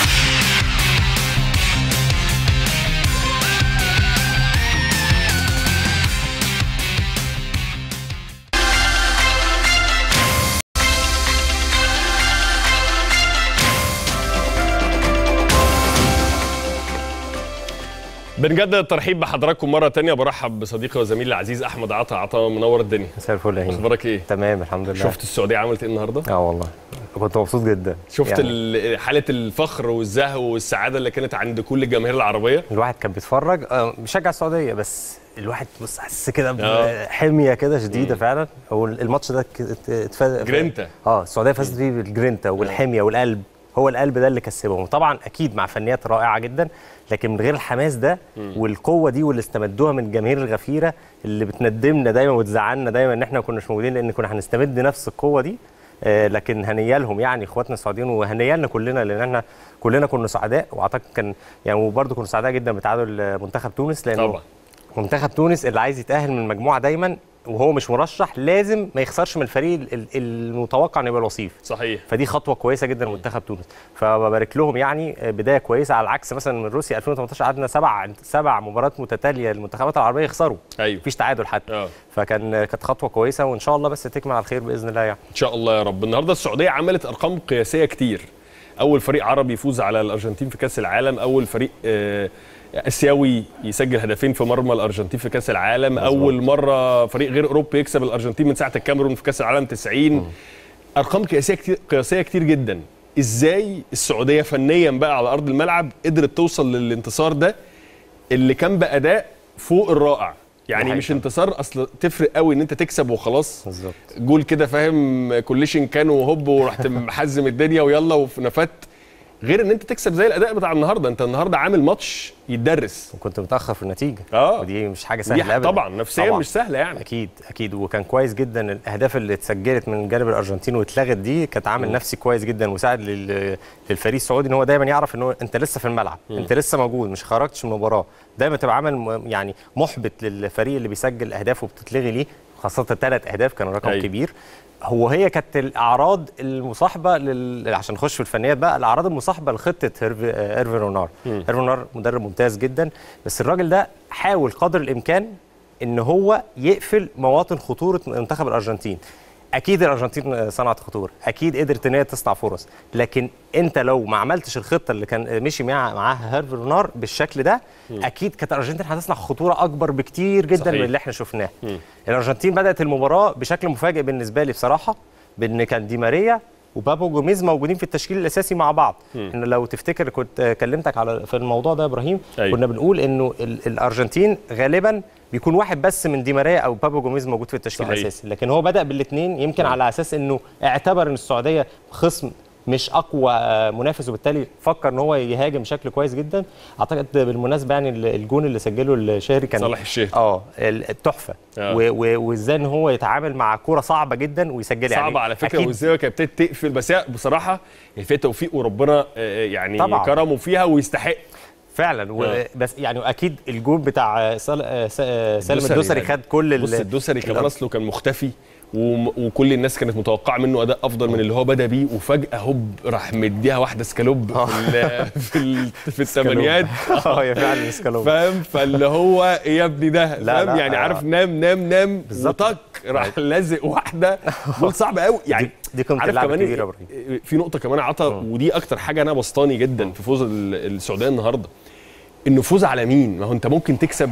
بنجدد الترحيب بحضراتكم مره تانية برحب بصديقي وزميلي العزيز احمد عطا عطا منور الدنيا مساء الفل يا هيم اخبارك ايه تمام الحمد لله شفت السعوديه عملت ايه النهارده اه والله كنت مبسوط جدا شفت يعني ال- حاله الفخر والزهو والسعاده اللي كانت عند كل الجماهير العربيه الواحد كان بيتفرج آه، بيشجع السعوديه بس الواحد بص حس كده آه. بحميه كده شديده فعلا هو الماتش ده ك- ات- اتفاز جرينتا. اه السعوديه فازت فيه بالجرينتا والحميه والقلب هو القلب ده اللي كسبهم طبعا اكيد مع فنيات رائعه جدا لكن من غير الحماس ده والقوه دي واللي استمدوها من الجماهير الغفيره اللي بتندمنا دايما وتزعلنا دايما ان احنا ما كناش موجودين لان كنا هنستمد نفس القوه دي آه، لكن هنيا لهم يعني اخواتنا السعوديين وهنيا لنا كلنا لان احنا كلنا كنا سعداء واعتقد كان يعني وبرده كنا سعداء جدا بتعادل منتخب تونس لانه طبعا. منتخب تونس اللي عايز يتاهل من المجموعه دايما وهو مش مرشح لازم ما يخسرش من الفريق ال- ال- المتوقع انه يبقى الوصيف صحيح فدي خطوه كويسه جدا لمنتخب تونس فببارك لهم يعني بدايه كويسه على العكس مثلا من روسيا 2018 قعدنا سبع سبع مباريات متتاليه للمنتخبات العربيه يخسروا ايوه مفيش تعادل حتى اه فكان كانت خطوه كويسه وان شاء الله بس تكمل على الخير باذن الله يعني ان شاء الله يا رب النهارده السعوديه عملت ارقام قياسيه كتير اول فريق عربي يفوز على الارجنتين في كاس العالم اول فريق آه، اسيوي يسجل هدفين في مرمى الارجنتين في كاس العالم مظبوط. اول مره فريق غير اوروبي يكسب الارجنتين من ساعه الكاميرون في كاس العالم 90 ارقام قياسيه كتير قياسيه كتير جدا ازاي السعوديه فنيا بقى على ارض الملعب قدرت توصل للانتصار ده اللي كان باداء فوق الرائع يعني حقيقة. مش انتصار اصل تفرق قوي ان انت تكسب وخلاص بالظبط جول كده فاهم كوليشن كان وهوب ورحت محزم الدنيا ويلا ونفت غير ان انت تكسب زي الاداء بتاع النهارده انت النهارده عامل ماتش يتدرس وكنت متاخر في النتيجه اه ودي مش حاجه دي سهله ابدا طبعا نفسيا مش سهله يعني اكيد اكيد وكان كويس جدا الاهداف اللي اتسجلت من جانب الارجنتين واتلغت دي كانت عامل مم. نفسي كويس جدا وساعد لل- للفريق السعودي ان هو دايما يعرف ان هو انت لسه في الملعب مم. انت لسه موجود مش خرجتش من المباراه دايما تبقى عامل م- يعني محبط للفريق اللي بيسجل اهداف وبتتلغي ليه خاصه ثلاث اهداف كان رقم أيوة. كبير هو هي كانت الاعراض المصاحبه لل... عشان نخش في الفنيات بقى الاعراض المصاحبه لخطه هيرفي آه، ايرفي رونار مم. ايرفي رونار مدرب ممتاز جدا بس الراجل ده حاول قدر الامكان ان هو يقفل مواطن خطوره منتخب الارجنتين اكيد الارجنتين صنعت خطوره اكيد قدرت ان هي تصنع فرص لكن انت لو ما عملتش الخطه اللي كان مشي مع معاها هيرفي رونار بالشكل ده مم. اكيد كانت الارجنتين هتصنع خطوره اكبر بكتير جدا صحيح. من اللي احنا شفناه مم. الارجنتين بدات المباراه بشكل مفاجئ بالنسبه لي بصراحه بان كان دي ماريا وبابو جوميز موجودين في التشكيل الاساسي مع بعض مم. ان لو تفتكر كنت كلمتك على في الموضوع ده يا ابراهيم أيوة. كنا بنقول انه ال- الارجنتين غالبا بيكون واحد بس من دي ماريا او بابو جوميز موجود في التشكيل صحيح. الاساسي لكن هو بدا بالاثنين يمكن مم. على اساس انه اعتبر ان السعوديه خصم مش اقوى آه، منافس وبالتالي فكر ان هو يهاجم بشكل كويس جدا اعتقد بالمناسبه يعني ال- الجون اللي سجله الشهري كان صالح الشهري. اه ال- التحفه آه. و- و- وازاي ان هو يتعامل مع كوره صعبه جدا ويسجلها يعني صعبه على فكره أكيد وازاي كانت ابتدت تقفل بس هي بصراحه هي فيها توفيق وربنا آه، يعني طبعاً. كرمه فيها ويستحق فعلا و... آه. بس يعني اكيد الجول بتاع سال... آه، س- آه، سالم الدوسري الدوسري يعني. خد كل ال... بص الدوسري كمان ال- اصله كان مختفي وم- وكل الناس كانت متوقعه منه اداء افضل من اللي هو بدا بيه وفجاه هوب راح مديها واحده سكالوب في ال- في ال- في الثمانينات اه هي فعلا سكالوب فاهم فاللي هو إيه يا ابني ده لا، فاهم لا، يعني آه. عارف نام نام نام بالظبط. وطك راح لازق واحده جول صعب قوي يعني دي كنت عارف لعبة كمان كبيرة يا إيه- في نقطه كمان عطا ودي اكتر حاجه انا بسطاني جدا في فوز ال- السعوديه النهارده انه فوز على مين ما هو انت ممكن تكسب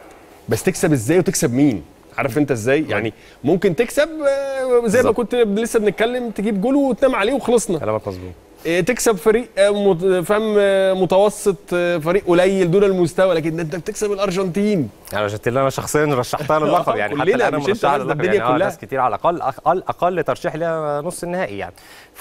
بس تكسب ازاي وتكسب مين عارف انت ازاي يعني ممكن تكسب آه، زي ما بالظبط. كنت لسه بنتكلم تجيب جول وتنام عليه وخلصنا كلامك مظبوط إيه، تكسب فريق آه، مت- فاهم آه، متوسط آه، فريق قليل دون المستوى لكن انت بتكسب الارجنتين الارجنتين اللي انا شخصيا رشحتها للقب يعني حتى كلنا، انا مش انت مرشحها بس، ده للقب الدنيا يعني آه، كلها. ناس كتير على الاقل اقل اقل ترشيح ليها نص النهائي يعني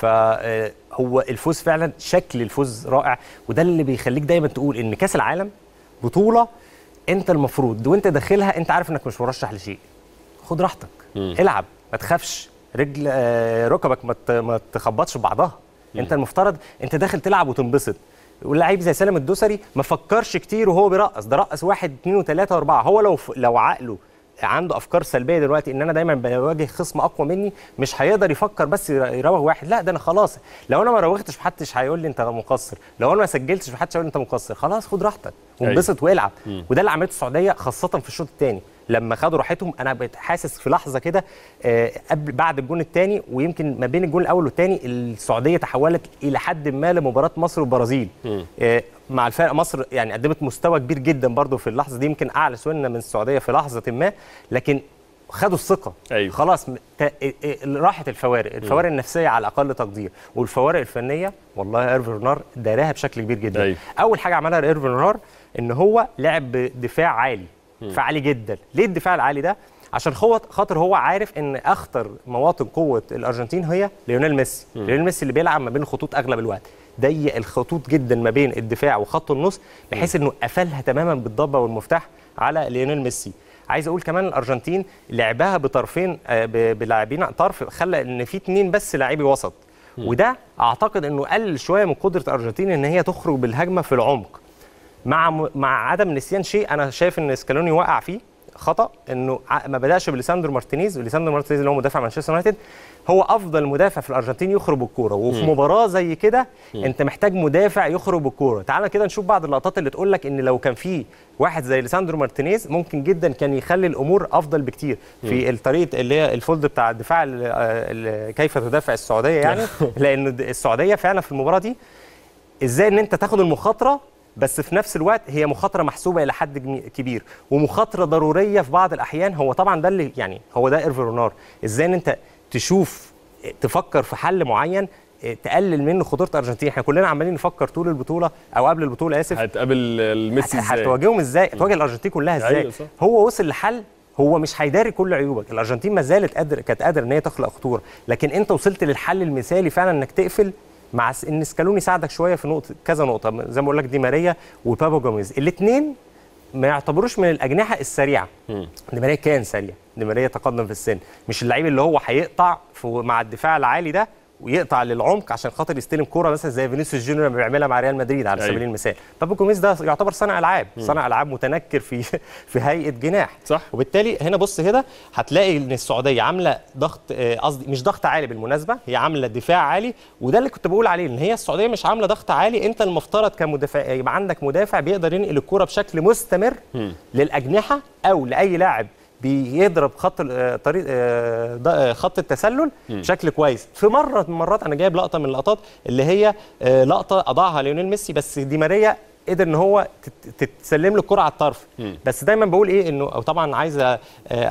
فهو الفوز فعلا شكل الفوز رائع وده اللي بيخليك دايما تقول ان كاس العالم بطوله انت المفروض وانت داخلها انت عارف انك مش مرشح لشيء خد راحتك العب ما تخافش رجل آه، ركبك ما ت- ما تخبطش في بعضها انت المفترض انت داخل تلعب وتنبسط واللعيب زي سالم الدوسري ما فكرش كتير وهو بيرقص ده رقص واحد اثنين وثلاثه واربعه هو لو ف... لو عقله عنده افكار سلبيه دلوقتي ان انا دايما بواجه خصم اقوى مني مش هيقدر يفكر بس ير- يراوغ واحد لا ده انا خلاص لو انا ما راوغتش محدش هيقول لي انت مقصر لو انا ما سجلتش محدش هيقول لي انت مقصر خلاص خد راحتك وانبسط والعب مم. وده اللي عملته السعوديه خاصه في الشوط الثاني لما خدوا راحتهم انا بقيت حاسس في لحظه كده آه، قبل بعد الجون الثاني ويمكن ما بين الجون الاول والثاني السعوديه تحولت الى حد ما لمباراه مصر والبرازيل آه، مع الفرق مصر يعني قدمت مستوى كبير جدا برضو في اللحظه دي يمكن اعلى سنه من السعوديه في لحظه ما لكن خدوا الثقه أيوه. خلاص م- ت- إيه- إيه- راحت الفوارق الفوارق النفسيه على اقل تقدير والفوارق الفنيه والله ايرفي نار داراها بشكل كبير جدا أيوه. اول حاجه عملها ايرفي نار ان هو لعب بدفاع عالي دفاع عالي جدا ليه الدفاع العالي ده عشان هو خاطر هو عارف ان اخطر مواطن قوه الارجنتين هي ليونيل ميسي مم. ليونيل ميسي اللي بيلعب ما بين الخطوط اغلب الوقت ضيق الخطوط جدا ما بين الدفاع وخط النص بحيث انه قفلها تماما بالضبه والمفتاح على ليونيل ميسي عايز اقول كمان الارجنتين لعبها بطرفين آه، ب- بلاعبين طرف خلى ان في اتنين بس لاعبي وسط وده اعتقد انه قلل شويه من قدره الارجنتين ان هي تخرج بالهجمه في العمق مع م- مع عدم نسيان شيء انا شايف ان سكالوني وقع فيه خطا انه ع- ما بداش بليساندرو مارتينيز وليساندرو مارتينيز اللي هو مدافع مانشستر يونايتد هو افضل مدافع في الارجنتين يخرج بالكوره وفي مم. مباراه زي كده مم. انت محتاج مدافع يخرج بالكوره تعال كده نشوف بعض اللقطات اللي تقول لك ان لو كان في واحد زي ليساندرو مارتينيز ممكن جدا كان يخلي الامور افضل بكتير في مم. الطريقه اللي هي الفولد بتاع الدفاع ال- ال- كيف تدافع السعوديه يعني لان السعوديه فعلا في المباراه دي ازاي ان انت تاخد المخاطره بس في نفس الوقت هي مخاطره محسوبه الى حد جمي- كبير ومخاطره ضروريه في بعض الاحيان هو طبعا ده اللي يعني هو ده ايرفي رونار ازاي ان انت تشوف تفكر في حل معين اه، تقلل منه خطوره الارجنتين احنا كلنا عمالين نفكر طول البطوله او قبل البطوله اسف هتقابل الميسي ازاي هتواجههم ازاي هتواجه الارجنتين كلها ازاي أيوة صح. هو وصل لحل هو مش هيداري كل عيوبك الارجنتين ما زالت قادر كانت قادره ان هي تخلق خطوره لكن انت وصلت للحل المثالي فعلا انك تقفل مع س- ان سكالوني ساعدك شويه في نقطه كذا نقطه زي ما بقول لك دي ماريا وبابا جوميز الاثنين ما يعتبروش من الاجنحه السريعه دي ماريا كان سريع دي ماريا تقدم في السن مش اللعيب اللي هو هيقطع في مع الدفاع العالي ده ويقطع للعمق عشان خاطر يستلم كوره مثلا زي فينيسيوس جونيور لما بيعملها مع ريال مدريد على أيوة. سبيل المثال بابا جوميز ده يعتبر صانع العاب مم. صانع العاب متنكر في في هيئه جناح صح وبالتالي هنا بص كده هتلاقي ان السعوديه عامله ضغط آه، قصدي مش ضغط عالي بالمناسبه هي عامله دفاع عالي وده اللي كنت بقول عليه ان هي السعوديه مش عامله ضغط عالي انت المفترض كمدافع يبقى عندك مدافع بيقدر ينقل الكوره بشكل مستمر للاجنحه او لاي لاعب بيضرب خط ال- آه، طريق آه، ض- آه، خط التسلل مم. بشكل كويس في مره من المرات انا جايب لقطه من اللقطات اللي هي آه، لقطه اضاعها ليونيل ميسي بس دي ماريا قدر ان هو تت- تتسلم له الكره على الطرف مم. بس دايما بقول ايه انه أو طبعا عايز آه،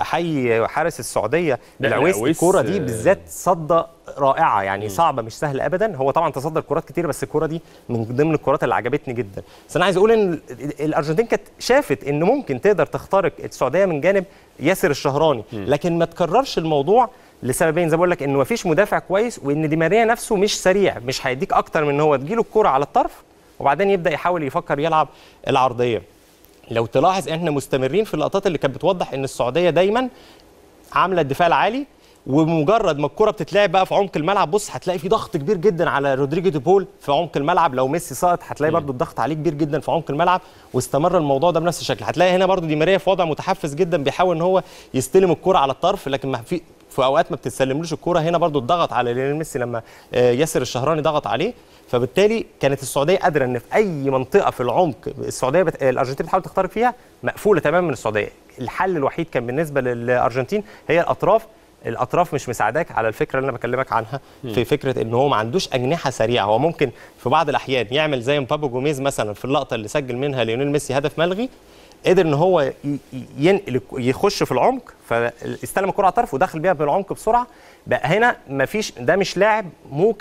احيي حارس السعوديه لا، العويس العويس، الكوره دي آه، بالذات صده رائعه يعني صعبه مش سهله ابدا هو طبعا تصدر كرات كتير بس الكوره دي من ضمن الكرات اللي عجبتني جدا بس انا عايز اقول ان ال- ال- الارجنتين كانت شافت ان ممكن تقدر تخترق السعوديه من جانب ياسر الشهراني لكن ما تكررش الموضوع لسببين زي ما بقول لك انه مفيش مدافع كويس وان دي ماريا نفسه مش سريع مش هيديك اكتر من ان هو تجيله الكوره على الطرف وبعدين يبدا يحاول يفكر يلعب العرضيه لو تلاحظ احنا مستمرين في اللقطات اللي كانت بتوضح ان السعوديه دايما عامله الدفاع العالي ومجرد ما الكره بتتلعب بقى في عمق الملعب بص هتلاقي في ضغط كبير جدا على رودريجو دي بول في عمق الملعب لو ميسي سقط هتلاقي برضو الضغط عليه كبير جدا في عمق الملعب واستمر الموضوع ده بنفس الشكل هتلاقي هنا برضو دي ماريا في وضع متحفز جدا بيحاول ان هو يستلم الكره على الطرف لكن ما في في اوقات ما بتتسلملوش الكره هنا برضو الضغط على ليونيل ميسي لما آه، ياسر الشهراني ضغط عليه فبالتالي كانت السعوديه قادره ان في اي منطقه في العمق السعوديه بت... الارجنتين بتحاول تخترق فيها مقفوله تماما من السعوديه الحل الوحيد كان بالنسبه للارجنتين هي الاطراف الاطراف مش مساعداك على الفكره اللي انا بكلمك عنها مم. في فكره ان هو ما عندوش اجنحه سريعه هو ممكن في بعض الاحيان يعمل زي مبابو جوميز مثلا في اللقطه اللي سجل منها ليونيل ميسي هدف ملغي قدر ان هو ي- ي- ينقل يخش في العمق فاستلم الكره على الطرف ودخل بيها بالعمق بسرعه بقى هنا مفيش ده مش لاعب موكل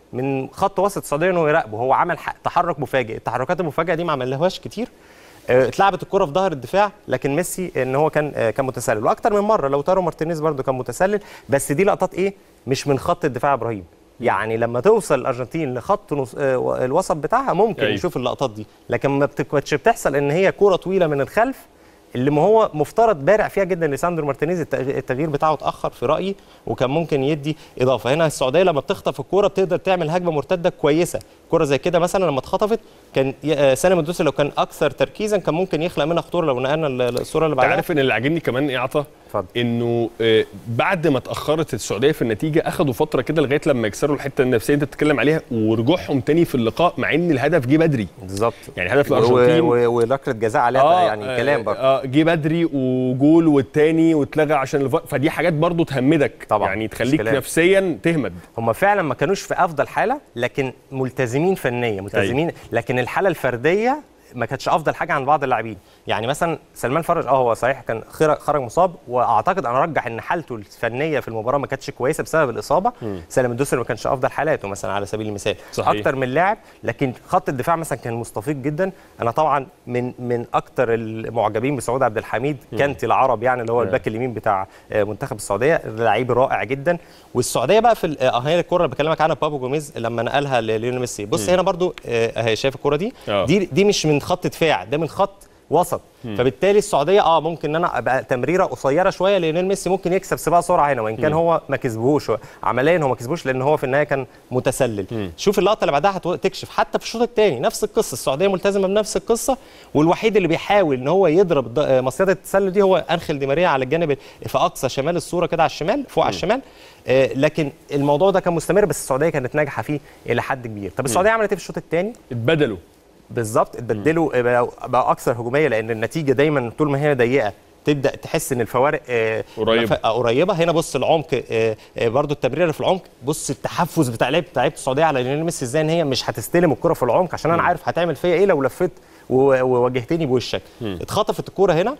من خط وسط السعوديه انه يراقبه هو عمل ح- تحرك مفاجئ التحركات المفاجئه دي ما عملهاش كتير آه، اتلعبت الكره في ظهر الدفاع لكن ميسي ان هو كان آه، كان متسلل واكتر من مره لو تارو مارتينيز برده كان متسلل بس دي لقطات ايه مش من خط الدفاع يا ابراهيم يعني لما توصل الارجنتين لخط نص آه، الوسط بتاعها ممكن أيوة. نشوف اللقطات دي لكن ما بتكونش بتحصل ان هي كوره طويله من الخلف اللي ما هو مفترض بارع فيها جدا لساندرو مارتينيز التغ- التغيير بتاعه اتاخر في رايي وكان ممكن يدي اضافه هنا السعوديه لما بتخطف الكوره بتقدر تعمل هجمه مرتده كويسه كوره زي كده مثلا لما اتخطفت كان ي- آه، سالم الدوسري لو كان اكثر تركيزا كان ممكن يخلق منها خطوره لو نقلنا ال- الصوره اللي انت بعدها عارف ان اللي عاجبني كمان ايه عطا انه آه، بعد ما اتاخرت السعوديه في النتيجه اخذوا فتره كده لغايه لما يكسروا الحته النفسيه اللي انت بتتكلم عليها ورجوعهم تاني في اللقاء مع ان الهدف جه بدري بالظبط يعني هدف و- الارجنتين و- وركله جزاء عليها يعني كلام برضه اه جه بدري وجول والتاني واتلغى عشان الف... فدي حاجات برضو تهمدك طبعا يعني تخليك كلام. نفسيا تهمد هم فعلا ما كانوش في افضل حاله لكن ملتزمين فنيا ملتزمين لكن الحاله الفرديه ما كانتش افضل حاجه عند بعض اللاعبين يعني مثلا سلمان فرج اه هو صحيح كان خر- خرج مصاب واعتقد انا ارجح ان حالته الفنيه في المباراه ما كانتش كويسه بسبب الاصابه مم. سالم الدوسري ما كانش افضل حالاته مثلا على سبيل المثال صحيح. اكتر من لاعب لكن خط الدفاع مثلا كان مستفيض جدا انا طبعا من من اكتر المعجبين بسعود عبد الحميد مم. كانتي العرب يعني اللي هو نعم. الباك اليمين بتاع آه، منتخب السعوديه لعيب رائع جدا والسعوديه بقى في ال- اه هي الكره اللي بكلمك عنها بابو جوميز لما نقلها لليونيل ميسي بص مم. هنا برضو آه، اهي شايف الكره دي آه. دي دي مش من خط دفاع ده من خط وسط مم. فبالتالي السعوديه اه ممكن ان انا ابقى تمريره قصيره شويه ليونيل ميسي ممكن يكسب سباق سرعه هنا وان كان مم. هو ما كسبهوش عمليا هو ما كسبوش لان هو في النهايه كان متسلل شوف اللقطه اللي بعدها هتو- تكشف حتى في الشوط الثاني نفس القصه السعوديه ملتزمه بنفس القصه والوحيد اللي بيحاول ان هو يضرب ض- آه، مصيده التسلل دي هو انخيل دي ماريا على الجانب في اقصى شمال الصوره كده على الشمال فوق على الشمال آه، لكن الموضوع ده كان مستمر بس السعوديه كانت ناجحه فيه الى حد كبير طب السعوديه عملت ايه في الشوط الثاني اتبدلوا بالظبط اتبدلوا بقوا بقوا اكثر هجوميه لان النتيجه دايما طول ما هي ضيقه تبدا تحس ان الفوارق آه، قريبة. مف- آه، قريبه هنا بص العمق آه، آه، برضو التمريره اللي في العمق بص التحفز بتاع لعيبه لعيبه السعوديه على ليونيل ميسي ازاي ان هي مش هتستلم الكره في العمق عشان انا مم. عارف هتعمل فيا ايه لو لفيت و- وواجهتني بوشك مم. اتخطفت الكره هنا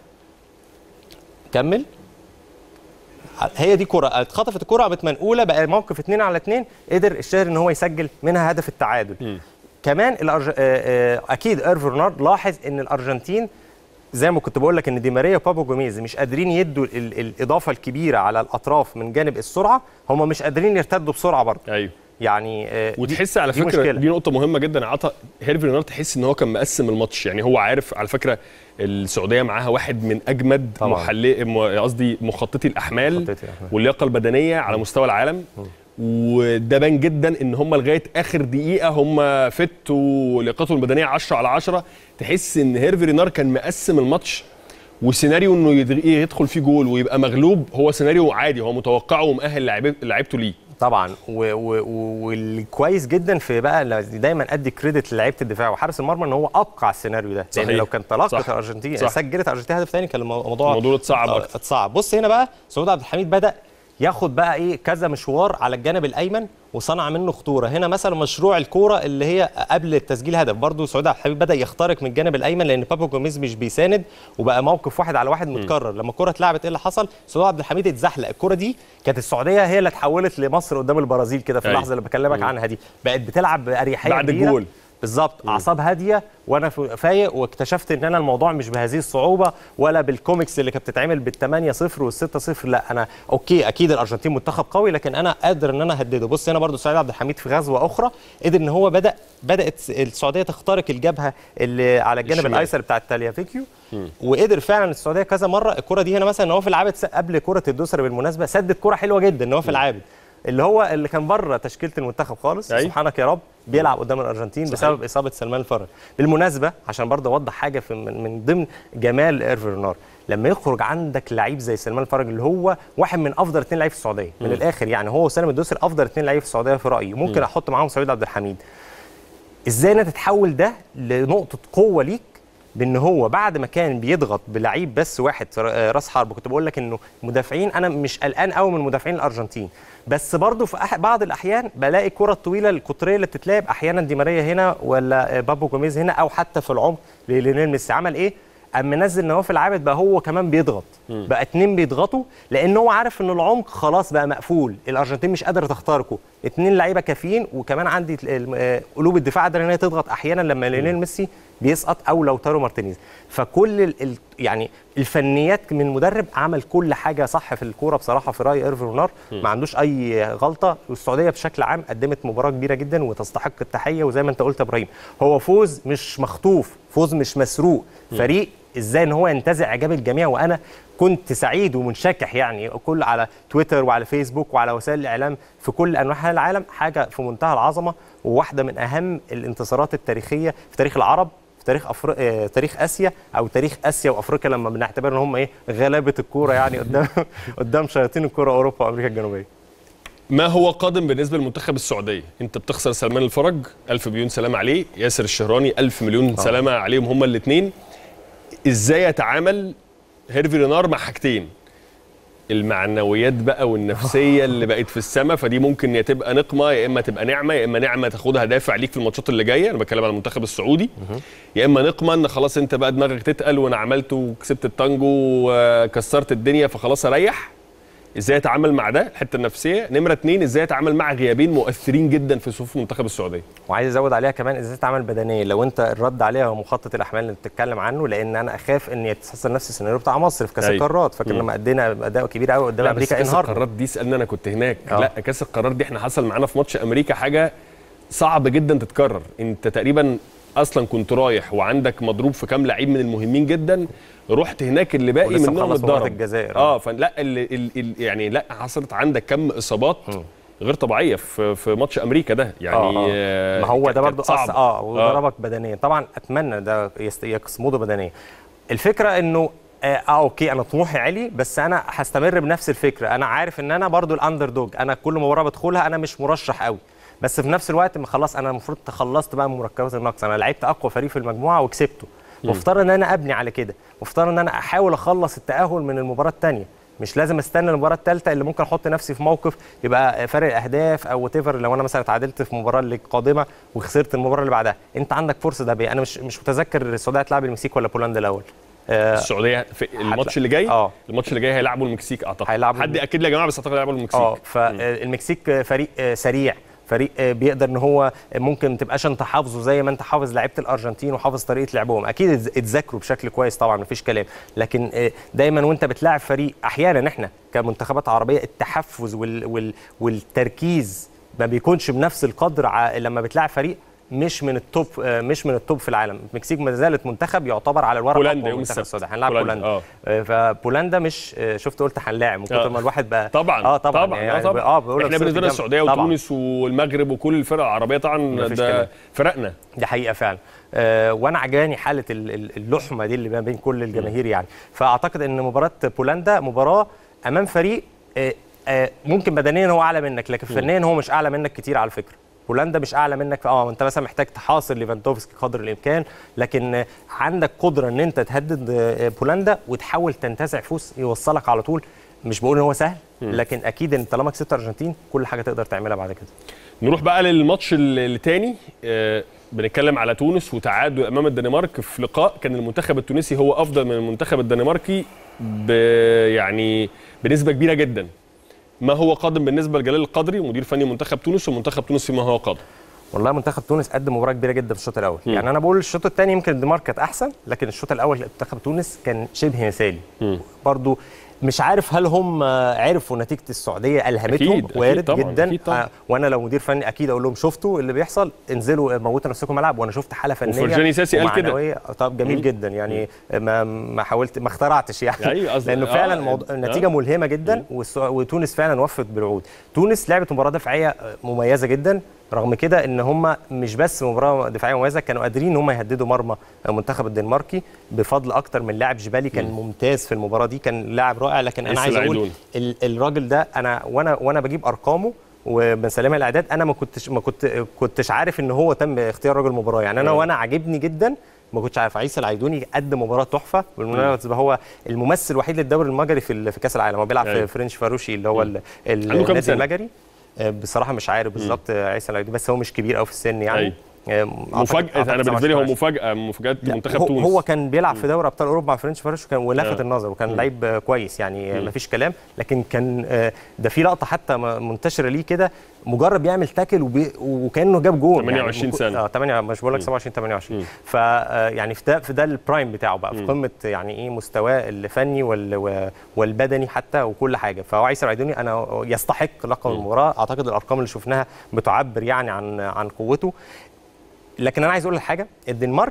كمل هي دي كرة اتخطفت الكرة قامت منقولة بقى موقف اتنين على اتنين قدر الشاهر ان هو يسجل منها هدف التعادل كمان الأرج... آه، آه، اكيد ايرف رونارد لاحظ ان الارجنتين زي ما كنت بقول لك ان دي ماريا وبابو جوميز مش قادرين يدوا ال... الاضافه الكبيره على الاطراف من جانب السرعه هم مش قادرين يرتدوا بسرعه برضه ايوه يعني آه، دي- وتحس على دي فكره مشكلة. دي نقطه مهمه جدا يا عطا هيرفي رينار تحس ان هو كان مقسم الماتش يعني هو عارف على فكره السعوديه معاها واحد من اجمد طبعاً. محلي م- قصدي مخططي الاحمال واللياقه البدنيه على مستوى العالم وده بان جدا ان هم لغايه اخر دقيقه هم فت ولياقتهم البدنيه 10 على 10 تحس ان هيرفي رينار كان مقسم الماتش وسيناريو انه يد- يدخل فيه جول ويبقى مغلوب هو سيناريو عادي هو متوقعه ومؤهل لعيبه- لعيبته ليه طبعا و- و- و- والكويس جدا في بقى لا- دايما ادي كريدت للعيبه الدفاع وحارس المرمى ان هو ابقى على السيناريو ده لان صحيح. لو كان تلقت صح. الارجنتين صح. سجلت الارجنتين هدف ثاني كان الموضوع الموضوع اتصعب آه، أكتر. اتصعب بص هنا بقى سعود عبد الحميد بدا ياخد بقى ايه كذا مشوار على الجانب الايمن وصنع منه خطوره هنا مثلا مشروع الكوره اللي هي قبل التسجيل هدف برضو سعود عبد الحميد بدا يخترق من الجانب الايمن لان بابو جوميز مش بيساند وبقى موقف واحد على واحد متكرر لما الكوره اتلعبت ايه اللي حصل سعود عبد الحميد اتزحلق الكوره دي كانت السعوديه هي اللي اتحولت لمصر قدام البرازيل كده في أيوة. اللحظه اللي بكلمك مم. عنها دي بقت بتلعب باريحيه بعد كبيرة. الجول. بالظبط اعصاب هاديه وانا في- فايق واكتشفت ان انا الموضوع مش بهذه الصعوبه ولا بالكوميكس اللي كانت بتتعمل بال 8 0 وال 6 0 لا انا اوكي اكيد الارجنتين منتخب قوي لكن انا قادر ان انا اهدده بص هنا برضو سعيد عبد الحميد في غزوه اخرى قدر ان هو بدا بدات السعوديه تخترق الجبهه اللي على الجانب الشمال. الايسر بتاع التاليافيكيو وقدر فعلا السعوديه كذا مره الكره دي هنا مثلا نواف العابد س- قبل كره الدوسري بالمناسبه سدد كره حلوه جدا نواف العابد اللي هو اللي كان بره تشكيله المنتخب خالص أيوة. سبحانك يا رب بيلعب قدام الارجنتين صحيح. بسبب اصابه سلمان الفرج بالمناسبه عشان برضه اوضح حاجه في من, من ضمن جمال ايرفي رينار لما يخرج عندك لعيب زي سلمان الفرج اللي هو واحد من افضل اثنين لعيبه في السعوديه من مم. الاخر يعني هو وسالم الدوسري افضل اثنين لعيبه في السعوديه في رايي ممكن مم. احط معاهم سعيد عبد الحميد ازاي انها تتحول ده لنقطه قوه ليك بان هو بعد ما كان بيضغط بلعيب بس واحد ر- راس حرب كنت بقول لك انه مدافعين انا مش قلقان قوي من مدافعين الارجنتين بس برضه في أح- بعض الاحيان بلاقي الكره الطويله القطريه اللي بتتلعب احيانا دي ماريا هنا ولا بابو جوميز هنا او حتى في العمق لليونيل ميسي عمل ايه قام منزل نواف العابد بقى هو كمان بيضغط مم. بقى اتنين بيضغطوا لان هو عارف ان العمق خلاص بقى مقفول الارجنتين مش قادره تخترقه اتنين لعيبه كافيين وكمان عندي ال- ال- آه، قلوب الدفاع قادره ان هي تضغط احيانا لما ليونيل ميسي بيسقط او لو تارو مارتينيز فكل ال ال يعني الفنيات من مدرب عمل كل حاجه صح في الكوره بصراحه في راي ايرفي رونار مم. ما عندوش اي غلطه والسعوديه بشكل عام قدمت مباراه كبيره جدا وتستحق التحيه وزي ما انت قلت يا ابراهيم هو فوز مش مخطوف فوز مش مسروق مم. فريق ازاي ان هو ينتزع اعجاب الجميع وانا كنت سعيد ومنشكح يعني كل على تويتر وعلى فيسبوك وعلى وسائل الاعلام في كل انواع العالم حاجه في منتهى العظمه وواحده من اهم الانتصارات التاريخيه في تاريخ العرب في تاريخ أفر... آه، تاريخ اسيا او تاريخ اسيا وافريقيا لما بنعتبر ان هم ايه غلابه الكوره يعني قدام قدام شياطين الكوره اوروبا وامريكا الجنوبيه ما هو قادم بالنسبه لمنتخب السعوديه انت بتخسر سلمان الفرج الف مليون سلام عليه ياسر الشهراني الف مليون آه. سلامه عليهم هما الاثنين ازاي يتعامل هيرفي رينار مع حاجتين المعنويات بقى والنفسيه اللي بقت في السماء فدي ممكن يا تبقى نقمه يا اما تبقى نعمه يا اما نعمه تاخدها دافع ليك في الماتشات اللي جايه انا بتكلم على المنتخب السعودي يا اما نقمه ان خلاص انت بقى دماغك تتقل وانا عملت وكسبت التانجو وكسرت الدنيا فخلاص اريح ازاي اتعامل مع ده الحته النفسيه نمره اتنين ازاي اتعامل مع غيابين مؤثرين جدا في صفوف منتخب السعوديه وعايز ازود عليها كمان ازاي تتعامل بدنيا لو انت الرد عليها هو مخطط الاحمال اللي بتتكلم عنه لان انا اخاف ان يتحصل نفس السيناريو بتاع مصر في كاس أيوة. القارات فاكر مم. لما ادينا اداء كبير قوي قدام لا بس امريكا كاس انهارنا القارات دي سالني انا كنت هناك آه. لا كاس القارات دي احنا حصل معانا في ماتش امريكا حاجه صعب جدا تتكرر انت تقريبا اصلا كنت رايح وعندك مضروب في كام لعيب من المهمين جدا رحت هناك اللي باقي ولسه منهم مخلص مباراة اتضرب الجزائر. اه فلا ال ال ال يعني لا حصلت عندك كم اصابات غير طبيعيه في في ماتش امريكا ده يعني آه آه. ما هو كانت- ده كانت برضو صعبة. أص... اه وضربك بدنيا طبعا اتمنى ده يست... يصمده بدنيا الفكره انه اه آه، اوكي انا طموحي عالي بس انا هستمر بنفس الفكره انا عارف ان انا برضو الاندر دوج انا كل مباراه بدخلها انا مش مرشح قوي بس في نفس الوقت ما خلاص انا المفروض تخلصت بقى من مركبات النقص انا لعبت اقوى فريق في المجموعه وكسبته مم. مفترض ان انا ابني على كده مفترض ان انا احاول اخلص التاهل من المباراه الثانيه مش لازم استنى المباراه الثالثه اللي ممكن احط نفسي في موقف يبقى فارق اهداف او وات لو انا مثلا اتعادلت في المباراه اللي قادمه وخسرت المباراه اللي بعدها انت عندك فرصه ده انا مش مش متذكر السعوديه هتلعب المكسيك ولا بولندا الاول آه، السعوديه في الماتش اللي جاي اه الماتش اللي جاي هيلعبوا المكسيك اعتقد هيلعبوا حد اكد لي يا جماعه بس اعتقد هيلعبوا المكسيك اه فالمكسيك فريق آه، سريع فريق آه، بيقدر ان هو ممكن ما تبقاش انت حافظه زي ما انت حافظ لعيبه الارجنتين وحافظ طريقه لعبهم اكيد اتز- اتذاكروا بشكل كويس طبعا مفيش كلام لكن آه، دايما وانت بتلاعب فريق احيانا احنا كمنتخبات عربيه التحفز وال وال والتركيز ما بيكونش بنفس القدر ع- لما بتلاعب فريق مش من التوب آه، مش من التوب في العالم المكسيك ما زالت منتخب يعتبر على الورق بولندا أقوى يوم منتخب السبت. السعوديه هنلعب بولندا، بولندا آه. آه، فبولندا مش آه، شفت قلت هنلاعب من كتر آه. ما الواحد بقى طبعا اه طبعا طبعا يعني آه طبعا اه بقول لك احنا صورة بالنسبه لنا الجنب. السعوديه طبعاً. وتونس والمغرب وكل الفرق العربيه طبعا مفيش ده كلام. فرقنا دي حقيقه فعلا آه وانا عجباني حاله ال- ال- اللحمه دي اللي ما بين كل الجماهير يعني فاعتقد ان مباراه بولندا مباراه امام فريق آه آه ممكن بدنيا هو اعلى منك لكن فنيا هو مش اعلى منك كتير على فكره بولندا مش اعلى منك اه انت مثلا محتاج تحاصر ليفاندوفسكي قدر الامكان لكن آه، عندك قدره ان انت تهدد آه، بولندا وتحاول تنتزع فوز يوصلك على طول مش بقول ان هو سهل لكن اكيد ان طالما كسبت ارجنتين كل حاجه تقدر تعملها بعد كده نروح بقى للماتش ال- التاني آه، بنتكلم على تونس وتعادل امام الدنمارك في لقاء كان المنتخب التونسي هو افضل من المنتخب الدنماركي ب يعني بنسبه كبيره جدا ما هو قادم بالنسبه لجلال القدري مدير فني منتخب تونس ومنتخب تونس فيما هو قادم والله منتخب تونس قدم مباراه كبيره جدا في الشوط الاول مم. يعني انا بقول الشوط الثاني يمكن الدنمارك كانت احسن لكن الشوط الاول منتخب تونس كان شبه مثالي برضو مش عارف هل هم عرفوا نتيجه السعوديه الهمتهم أكيد، أكيد وارد طبعاً، جدا أكيد طبعاً. آه وانا لو مدير فني اكيد اقول لهم شفتوا اللي بيحصل انزلوا موتوا نفسكم ملعب وانا شفت حاله فنيه وفرجاني ساسي قال كده. ومعنوية. طب جميل مم. جدا يعني ما ما حاولت ما اخترعتش يعني أيوة، قصدي- لانه آه، فعلا الموضوع آه. النتيجه ملهمه جدا والسع- وتونس فعلا وفت بالوعود تونس لعبت مباراه دفاعيه مميزه جدا رغم كده ان هم مش بس مباراه دفاعيه مميزه كانوا قادرين ان هم يهددوا مرمى المنتخب الدنماركي بفضل اكتر من لاعب جبالي كان ممتاز في المباراه دي كان لاعب رائع لكن انا عيسى عايز اقول العيدون. ال- الراجل ده انا وانا وانا بجيب ارقامه وبنسلمها الاعداد انا ما كنتش ما كنت كنتش عارف ان هو تم اختيار رجل المباراه يعني انا آه. وانا عاجبني جدا ما كنتش عارف عيسى العيدوني قدم مباراه تحفه بالمناسبه هو الممثل الوحيد للدوري المجري في ال- في كاس العالم هو بيلعب أيوة. في فرنش فاروشي اللي هو ال- ال- عنده كام النادي سنة؟ المجري آه، بصراحه مش عارف بالظبط آه، عيسى العيدوني بس هو مش كبير قوي في السن يعني أيوة. آه، أعتقد- مفاجاه أعتقد انا بالنسبه لي هو 27. مفاجاه مفاجاه منتخب هو, تونس هو كان بيلعب في دوري ابطال اوروبا مع فرنش فارش وكان ولفت آه. النظر وكان مم. لعيب آه، كويس يعني مم. ما فيش كلام لكن كان آه، ده في لقطه حتى م- منتشره ليه كده مجرد بيعمل تاكل وبي وكانه جاب جول 28 يعني سنة. اه 8 مش بقول لك 27 28 ف آه، يعني في ده في ده البرايم بتاعه بقى في مم. قمه يعني ايه مستواه الفني وال و- والبدني حتى وكل حاجه فهو عيسى العيدوني انا يستحق لقب المباراه اعتقد الارقام اللي شفناها بتعبر يعني عن عن قوته لكن انا عايز اقول لك حاجه الدنمارك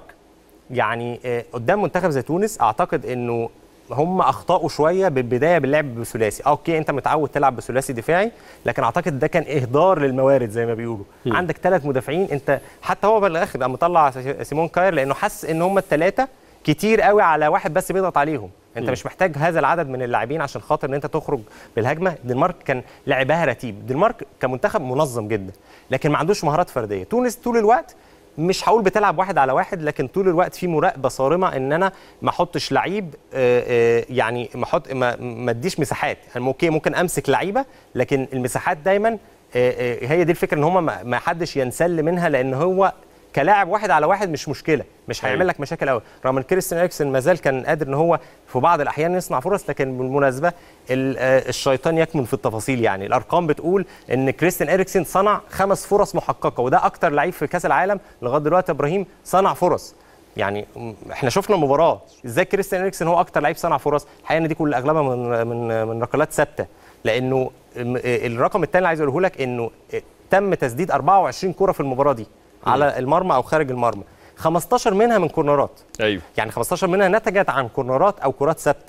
يعني آه، قدام منتخب زي تونس اعتقد انه هم اخطاوا شويه بالبدايه باللعب بثلاثي آه، اوكي انت متعود تلعب بثلاثي دفاعي لكن اعتقد ده كان اهدار للموارد زي ما بيقولوا م. عندك ثلاث مدافعين انت حتى هو بالاخر قام مطلع سيمون كاير لانه حس ان هم الثلاثه كتير قوي على واحد بس بيضغط عليهم انت م. مش محتاج هذا العدد من اللاعبين عشان خاطر ان انت تخرج بالهجمه الدنمارك كان لعبها رتيب الدنمارك كمنتخب منظم جدا لكن ما عندوش مهارات فرديه تونس طول الوقت مش هقول بتلعب واحد على واحد لكن طول الوقت في مراقبه صارمه ان انا ما احطش لعيب آه، آه، يعني ما احط ما ما اديش مساحات يعني اوكي ممكن امسك لعيبه لكن المساحات دايما آه، آه، هي دي الفكره ان هم ما ما حدش ينسل منها لان هو كلاعب واحد على واحد مش مشكله مش هيعمل لك مشاكل قوي رغم ان كريستيان اريكسن ما زال كان قادر ان هو في بعض الاحيان يصنع فرص لكن بالمناسبه ال- آه، الشيطان يكمن في التفاصيل يعني الارقام بتقول ان كريستيان اريكسن صنع خمس فرص محققه وده اكتر لعيب في كاس العالم لغايه دلوقتي يا ابراهيم صنع فرص يعني م- احنا شفنا مباراه ازاي كريستيان اريكسن هو اكتر لعيب صنع فرص الحقيقه ان دي كل اغلبها من من من ركلات ثابته لانه م- الرقم الثاني اللي عايز اقوله لك انه تم تسديد 24 كره في المباراه دي على المرمى او خارج المرمى 15 منها من كورنرات ايوه يعني 15 منها نتجت عن كورنرات او كرات ثابته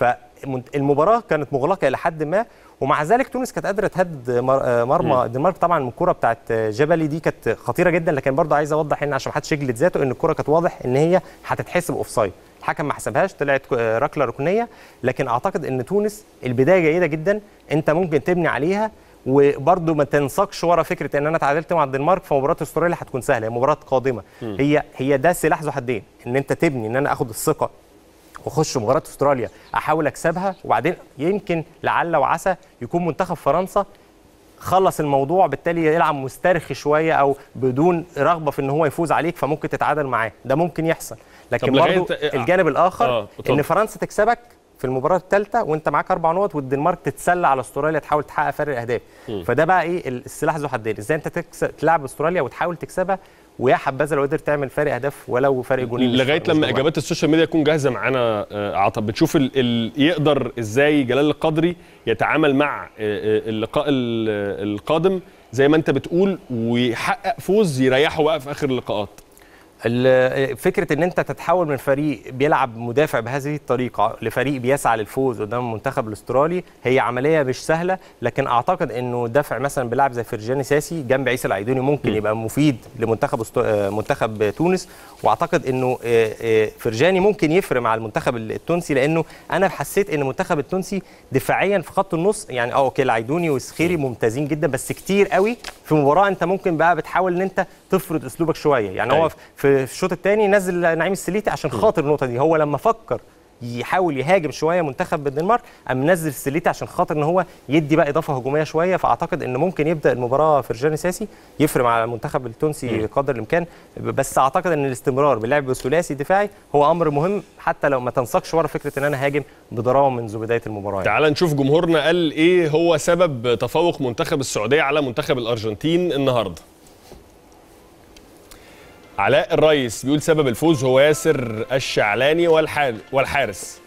فالمباراه كانت مغلقه الى حد ما ومع ذلك تونس كانت قادره تهدد مر- آه، مرمى الدنمارك طبعا من الكره بتاعت آه، جبلي دي كانت خطيره جدا لكن برضه عايز اوضح ان عشان ما حدش يجلد ذاته ان الكره كانت واضح ان هي هتتحسب اوفسايد الحكم ما حسبهاش طلعت آه، ركله ركنيه لكن اعتقد ان تونس البدايه جيده جدا انت ممكن تبني عليها وبرضه ما تنساقش ورا فكره ان انا اتعادلت مع الدنمارك فمباراه استراليا هتكون سهله هي مباراه قادمه مم. هي هي ده سلاح ذو حدين ان انت تبني ان انا اخد الثقه واخش مباراه استراليا احاول اكسبها وبعدين يمكن لعل وعسى يكون منتخب فرنسا خلص الموضوع بالتالي يلعب مسترخي شويه او بدون رغبه في ان هو يفوز عليك فممكن تتعادل معاه ده ممكن يحصل لكن طب لغاية- برضو الجانب الاخر آه، اتفضل. ان فرنسا تكسبك في المباراه الثالثه وانت معاك اربع نقط والدنمارك تتسلى على استراليا تحاول تحقق فرق الاهداف مم. فده بقى ايه السلاح ذو حدين ازاي انت تكسب تلعب استراليا وتحاول تكسبها ويا حبذا لو قدرت تعمل فرق اهداف ولو فرق جونين مش- لغايه مش لما جوان. اجابات السوشيال ميديا تكون جاهزه معانا آه، عطب بتشوف ال ال يقدر ازاي جلال القدري يتعامل مع آه، آه، اللقاء ال- القادم زي ما انت بتقول ويحقق فوز يريحه بقى في اخر اللقاءات ال- فكره ان انت تتحول من فريق بيلعب مدافع بهذه الطريقه لفريق بيسعى للفوز قدام المنتخب الاسترالي هي عمليه مش سهله لكن اعتقد انه دفع مثلا بلاعب زي فرجاني ساسي جنب عيسى العيدوني ممكن يبقى مفيد لمنتخب است... آه، منتخب تونس واعتقد انه آه، آه، فرجاني ممكن يفرق مع المنتخب التونسي لانه انا حسيت ان المنتخب التونسي دفاعيا في خط النص يعني اه اوكي العيدوني وسخيري ممتازين جدا بس كتير قوي في مباراه انت ممكن بقى بتحاول ان انت تفرض اسلوبك شويه يعني هو أيوة. في الشوط الثاني نزل نعيم السليتي عشان خاطر النقطه دي هو لما فكر يحاول يهاجم شويه منتخب الدنمارك قام منزل السليتي عشان خاطر ان هو يدي بقى اضافه هجوميه شويه فاعتقد ان ممكن يبدا المباراه فرجاني ساسي يفرق مع المنتخب التونسي قدر الامكان بس اعتقد ان الاستمرار باللعب بثلاثي دفاعي هو امر مهم حتى لو ما تنساقش ورا فكره ان انا هاجم بضراوه منذ بدايه المباراه يعني. تعال نشوف جمهورنا قال ايه هو سبب تفوق منتخب السعوديه على منتخب الارجنتين النهارده علاء الريس بيقول سبب الفوز هو ياسر الشعلاني والحار والحارس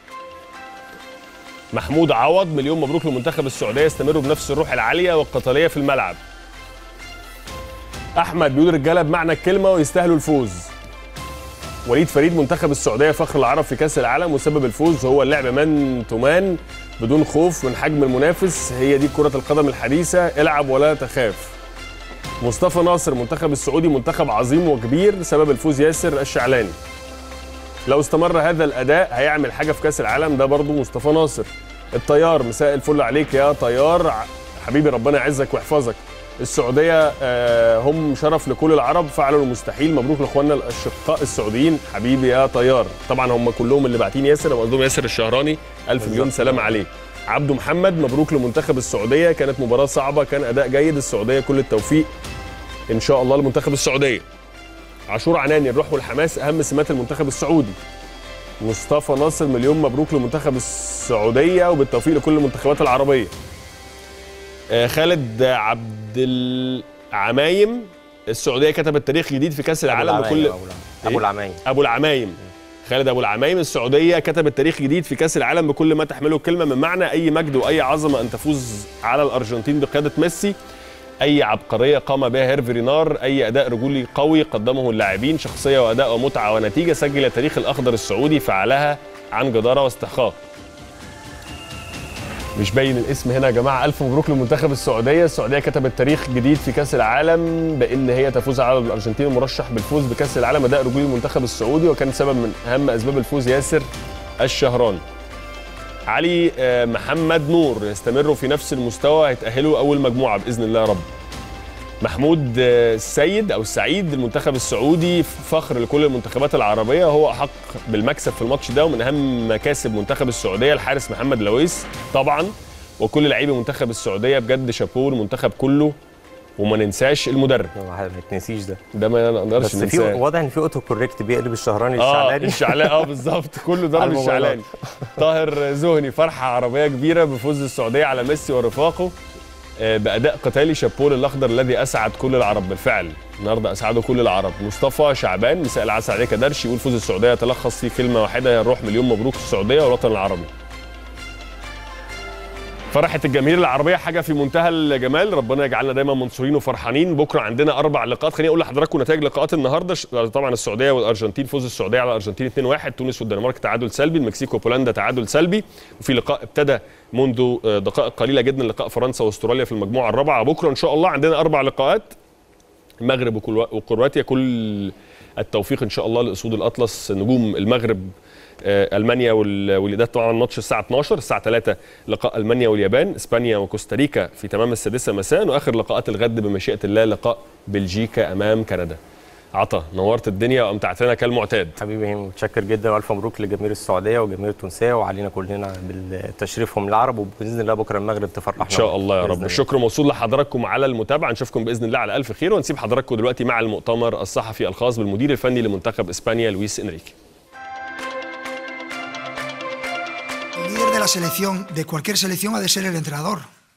محمود عوض مليون مبروك لمنتخب السعوديه يستمروا بنفس الروح العاليه والقتاليه في الملعب احمد بيقول رجاله بمعنى الكلمه ويستاهلوا الفوز وليد فريد منتخب السعوديه فخر العرب في كاس العالم وسبب الفوز هو اللعب مان تو مان بدون خوف من حجم المنافس هي دي كره القدم الحديثه العب ولا تخاف مصطفى ناصر منتخب السعودي منتخب عظيم وكبير سبب الفوز ياسر الشعلاني لو استمر هذا الاداء هيعمل حاجه في كاس العالم ده برضو مصطفى ناصر الطيار مساء الفل عليك يا طيار ع- حبيبي ربنا يعزك ويحفظك السعوديه آه، هم شرف لكل العرب فعلوا المستحيل مبروك لاخواننا الاشقاء السعوديين حبيبي يا طيار طبعا هم كلهم اللي باعتين ياسر هم قصدهم ياسر الشهراني الف مليون سلام عليه عبده محمد مبروك لمنتخب السعوديه كانت مباراه صعبه كان اداء جيد السعوديه كل التوفيق ان شاء الله لمنتخب السعوديه عاشور عناني الروح والحماس اهم سمات المنتخب السعودي مصطفى ناصر مليون مبروك لمنتخب السعوديه وبالتوفيق لكل المنتخبات العربيه آه، خالد عبد العمايم السعوديه كتبت تاريخ جديد في كاس العالم العمايم، بكل أبو العمايم. أبو إيه؟ العمايم. ابو العمايم خالد ابو العمايم السعوديه كتبت تاريخ جديد في كاس العالم بكل ما تحمله الكلمه من معنى اي مجد واي عظمه ان تفوز على الارجنتين بقياده ميسي اي عبقريه قام بها هيرفي رينار اي اداء رجولي قوي قدمه اللاعبين شخصيه واداء ومتعه ونتيجه سجل تاريخ الاخضر السعودي فعلها عن جداره واستحقاق مش باين الاسم هنا يا جماعه الف مبروك لمنتخب السعوديه السعوديه كتبت تاريخ جديد في كاس العالم بان هي تفوز على الارجنتين المرشح بالفوز بكاس العالم اداء رجولي المنتخب السعودي وكان سبب من اهم اسباب الفوز ياسر الشهراني علي آه، محمد نور يستمروا في نفس المستوى هيتاهلوا اول مجموعه باذن الله يا رب محمود آه، السيد او السعيد المنتخب السعودي فخر لكل المنتخبات العربيه هو احق بالمكسب في الماتش ده ومن اهم مكاسب منتخب السعوديه الحارس محمد لويس طبعا وكل لعيبه منتخب السعوديه بجد شابوه المنتخب كله وما ننساش المدرب ما يتنسيش ده ده ما نقدرش بس في ننساه واضح ان في اوتو كوريكت بيقلب الشهراني اه للشعلاني الشعلاني اه بالظبط كله ضرب على الموبايلات. الشعلاني طاهر زهني فرحه عربيه كبيره بفوز السعوديه على ميسي ورفاقه آه، باداء قتالي شابول الاخضر الذي اسعد كل العرب بالفعل النهارده اسعده كل العرب مصطفى شعبان مساء العسل عليك يا درش يقول فوز السعوديه يتلخص في كلمه واحده هي الروح مليون مبروك السعوديه والوطن العربي فرحة الجماهير العربية حاجة في منتهى الجمال ربنا يجعلنا دايما منصورين وفرحانين بكرة عندنا أربع لقاءات خليني أقول لحضراتكم نتائج لقاءات النهاردة ش- طبعا السعودية والأرجنتين فوز السعودية على الأرجنتين 2-1 تونس والدنمارك تعادل سلبي المكسيك وبولندا تعادل سلبي وفي لقاء ابتدى منذ آه، دقائق قليلة جدا لقاء فرنسا واستراليا في المجموعة الرابعة بكرة إن شاء الله عندنا أربع لقاءات المغرب وكل- وكرواتيا كل التوفيق ان شاء الله لاسود الاطلس نجوم المغرب آه، المانيا وال- واليابان طبعا ماتش الساعه 12 الساعه 3 لقاء المانيا واليابان اسبانيا وكوستاريكا في تمام السادسه مساء واخر لقاءات الغد بمشيئه الله لقاء بلجيكا امام كندا عطا نورت الدنيا وامتعتنا كالمعتاد حبيبي متشكر جدا والف مبروك لجماهير السعوديه والجماهير التونسيه وعلينا كلنا بالتشريفهم العرب وباذن الله بكره المغرب تفرحنا ان شاء الله يا بإذن رب الشكر موصول لحضراتكم على المتابعه نشوفكم باذن الله على الف خير ونسيب حضراتكم دلوقتي مع المؤتمر الصحفي الخاص بالمدير الفني لمنتخب اسبانيا لويس انريكي El líder de la selección, de cualquier selección, ha de ser el entrenador.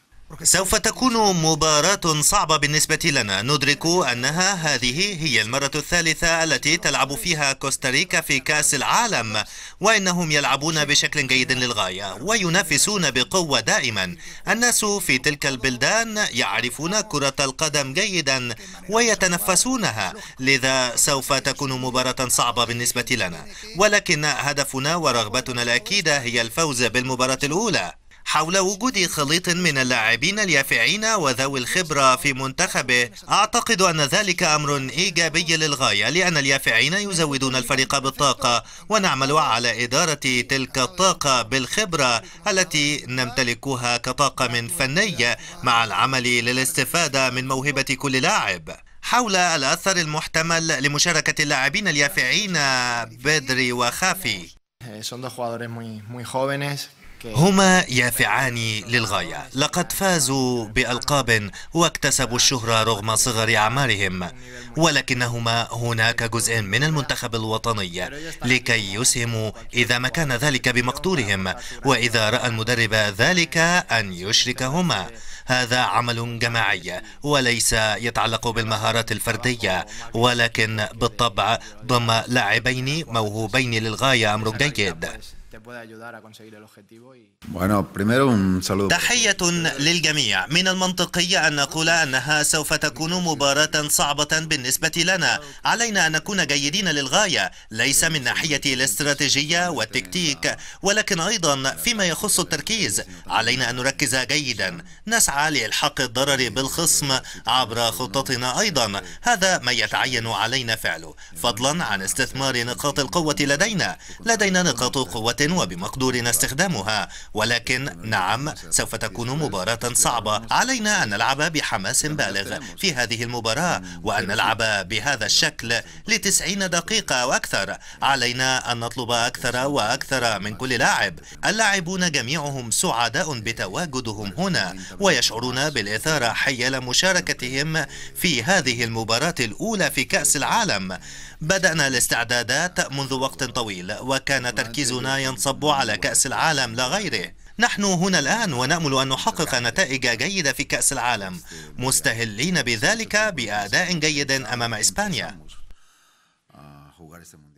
سوف تكون مباراة صعبة بالنسبة لنا ندرك أنها هذه هي المرة الثالثة التي تلعب فيها كوستاريكا في كأس العالم وإنهم يلعبون بشكل جيد للغاية وينافسون بقوة دائما الناس في تلك البلدان يعرفون كرة القدم جيدا ويتنفسونها لذا سوف تكون مباراة صعبة بالنسبة لنا ولكن هدفنا ورغبتنا الأكيدة هي الفوز بالمباراة الأولى حول وجود خليط من اللاعبين اليافعين وذوي الخبرة في منتخبه أعتقد أن ذلك أمر إيجابي للغاية لأن اليافعين يزودون الفريق بالطاقة ونعمل على إدارة تلك الطاقة بالخبرة التي نمتلكها كطاقم فني مع العمل للاستفادة من موهبة كل لاعب حول الأثر المحتمل لمشاركة اللاعبين اليافعين بدري وخافي Eh, son dos jugadores muy, muy jóvenes. que- هما يافعان للغاية لقد فازوا بألقاب واكتسبوا الشهرة رغم صغر أعمارهم ولكنهما هناك جزء من المنتخب الوطني لكي يسهموا إذا ما كان ذلك بمقدورهم وإذا رأى المدرب ذلك أن يشركهما هذا عمل جماعي وليس يتعلق بالمهارات الفردية ولكن بالطبع ضم لاعبين موهوبين للغاية أمر جيد te puede ayudar a conseguir el objetivo y Bueno, primero un saludo. تحية للجميع من المنطقي أن نقول أنها سوف تكون مباراة صعبة بالنسبة لنا علينا أن نكون جيدين للغاية ليس من ناحية الاستراتيجية والتكتيك ولكن أيضا فيما يخص التركيز علينا أن نركز جيدا نسعى لإلحاق الضرر بالخصم عبر خطتنا أيضا هذا ما يتعين علينا فعله فضلا عن استثمار نقاط القوة لدينا لدينا نقاط قوة وبمقدورنا استخدامها ولكن نعم سوف تكون مباراة صعبة علينا أن نلعب بحماس بالغ في هذه المباراة وأن نلعب بهذا الشكل لتسعين دقيقة وأكثر علينا أن نطلب أكثر وأكثر من كل لاعب اللاعبون جميعهم سعداء بتواجدهم هنا ويشعرون بالإثارة حيال مشاركتهم في هذه المباراة الأولى في كأس العالم بدأنا الاستعدادات منذ وقت طويل وكان تركيزنا ينصب على كأس العالم لا غيره نحن هنا الآن ونأمل أن نحقق نتائج جيدة في كأس العالم مستهلين بذلك بأداء جيد أمام إسبانيا jugar este mundial.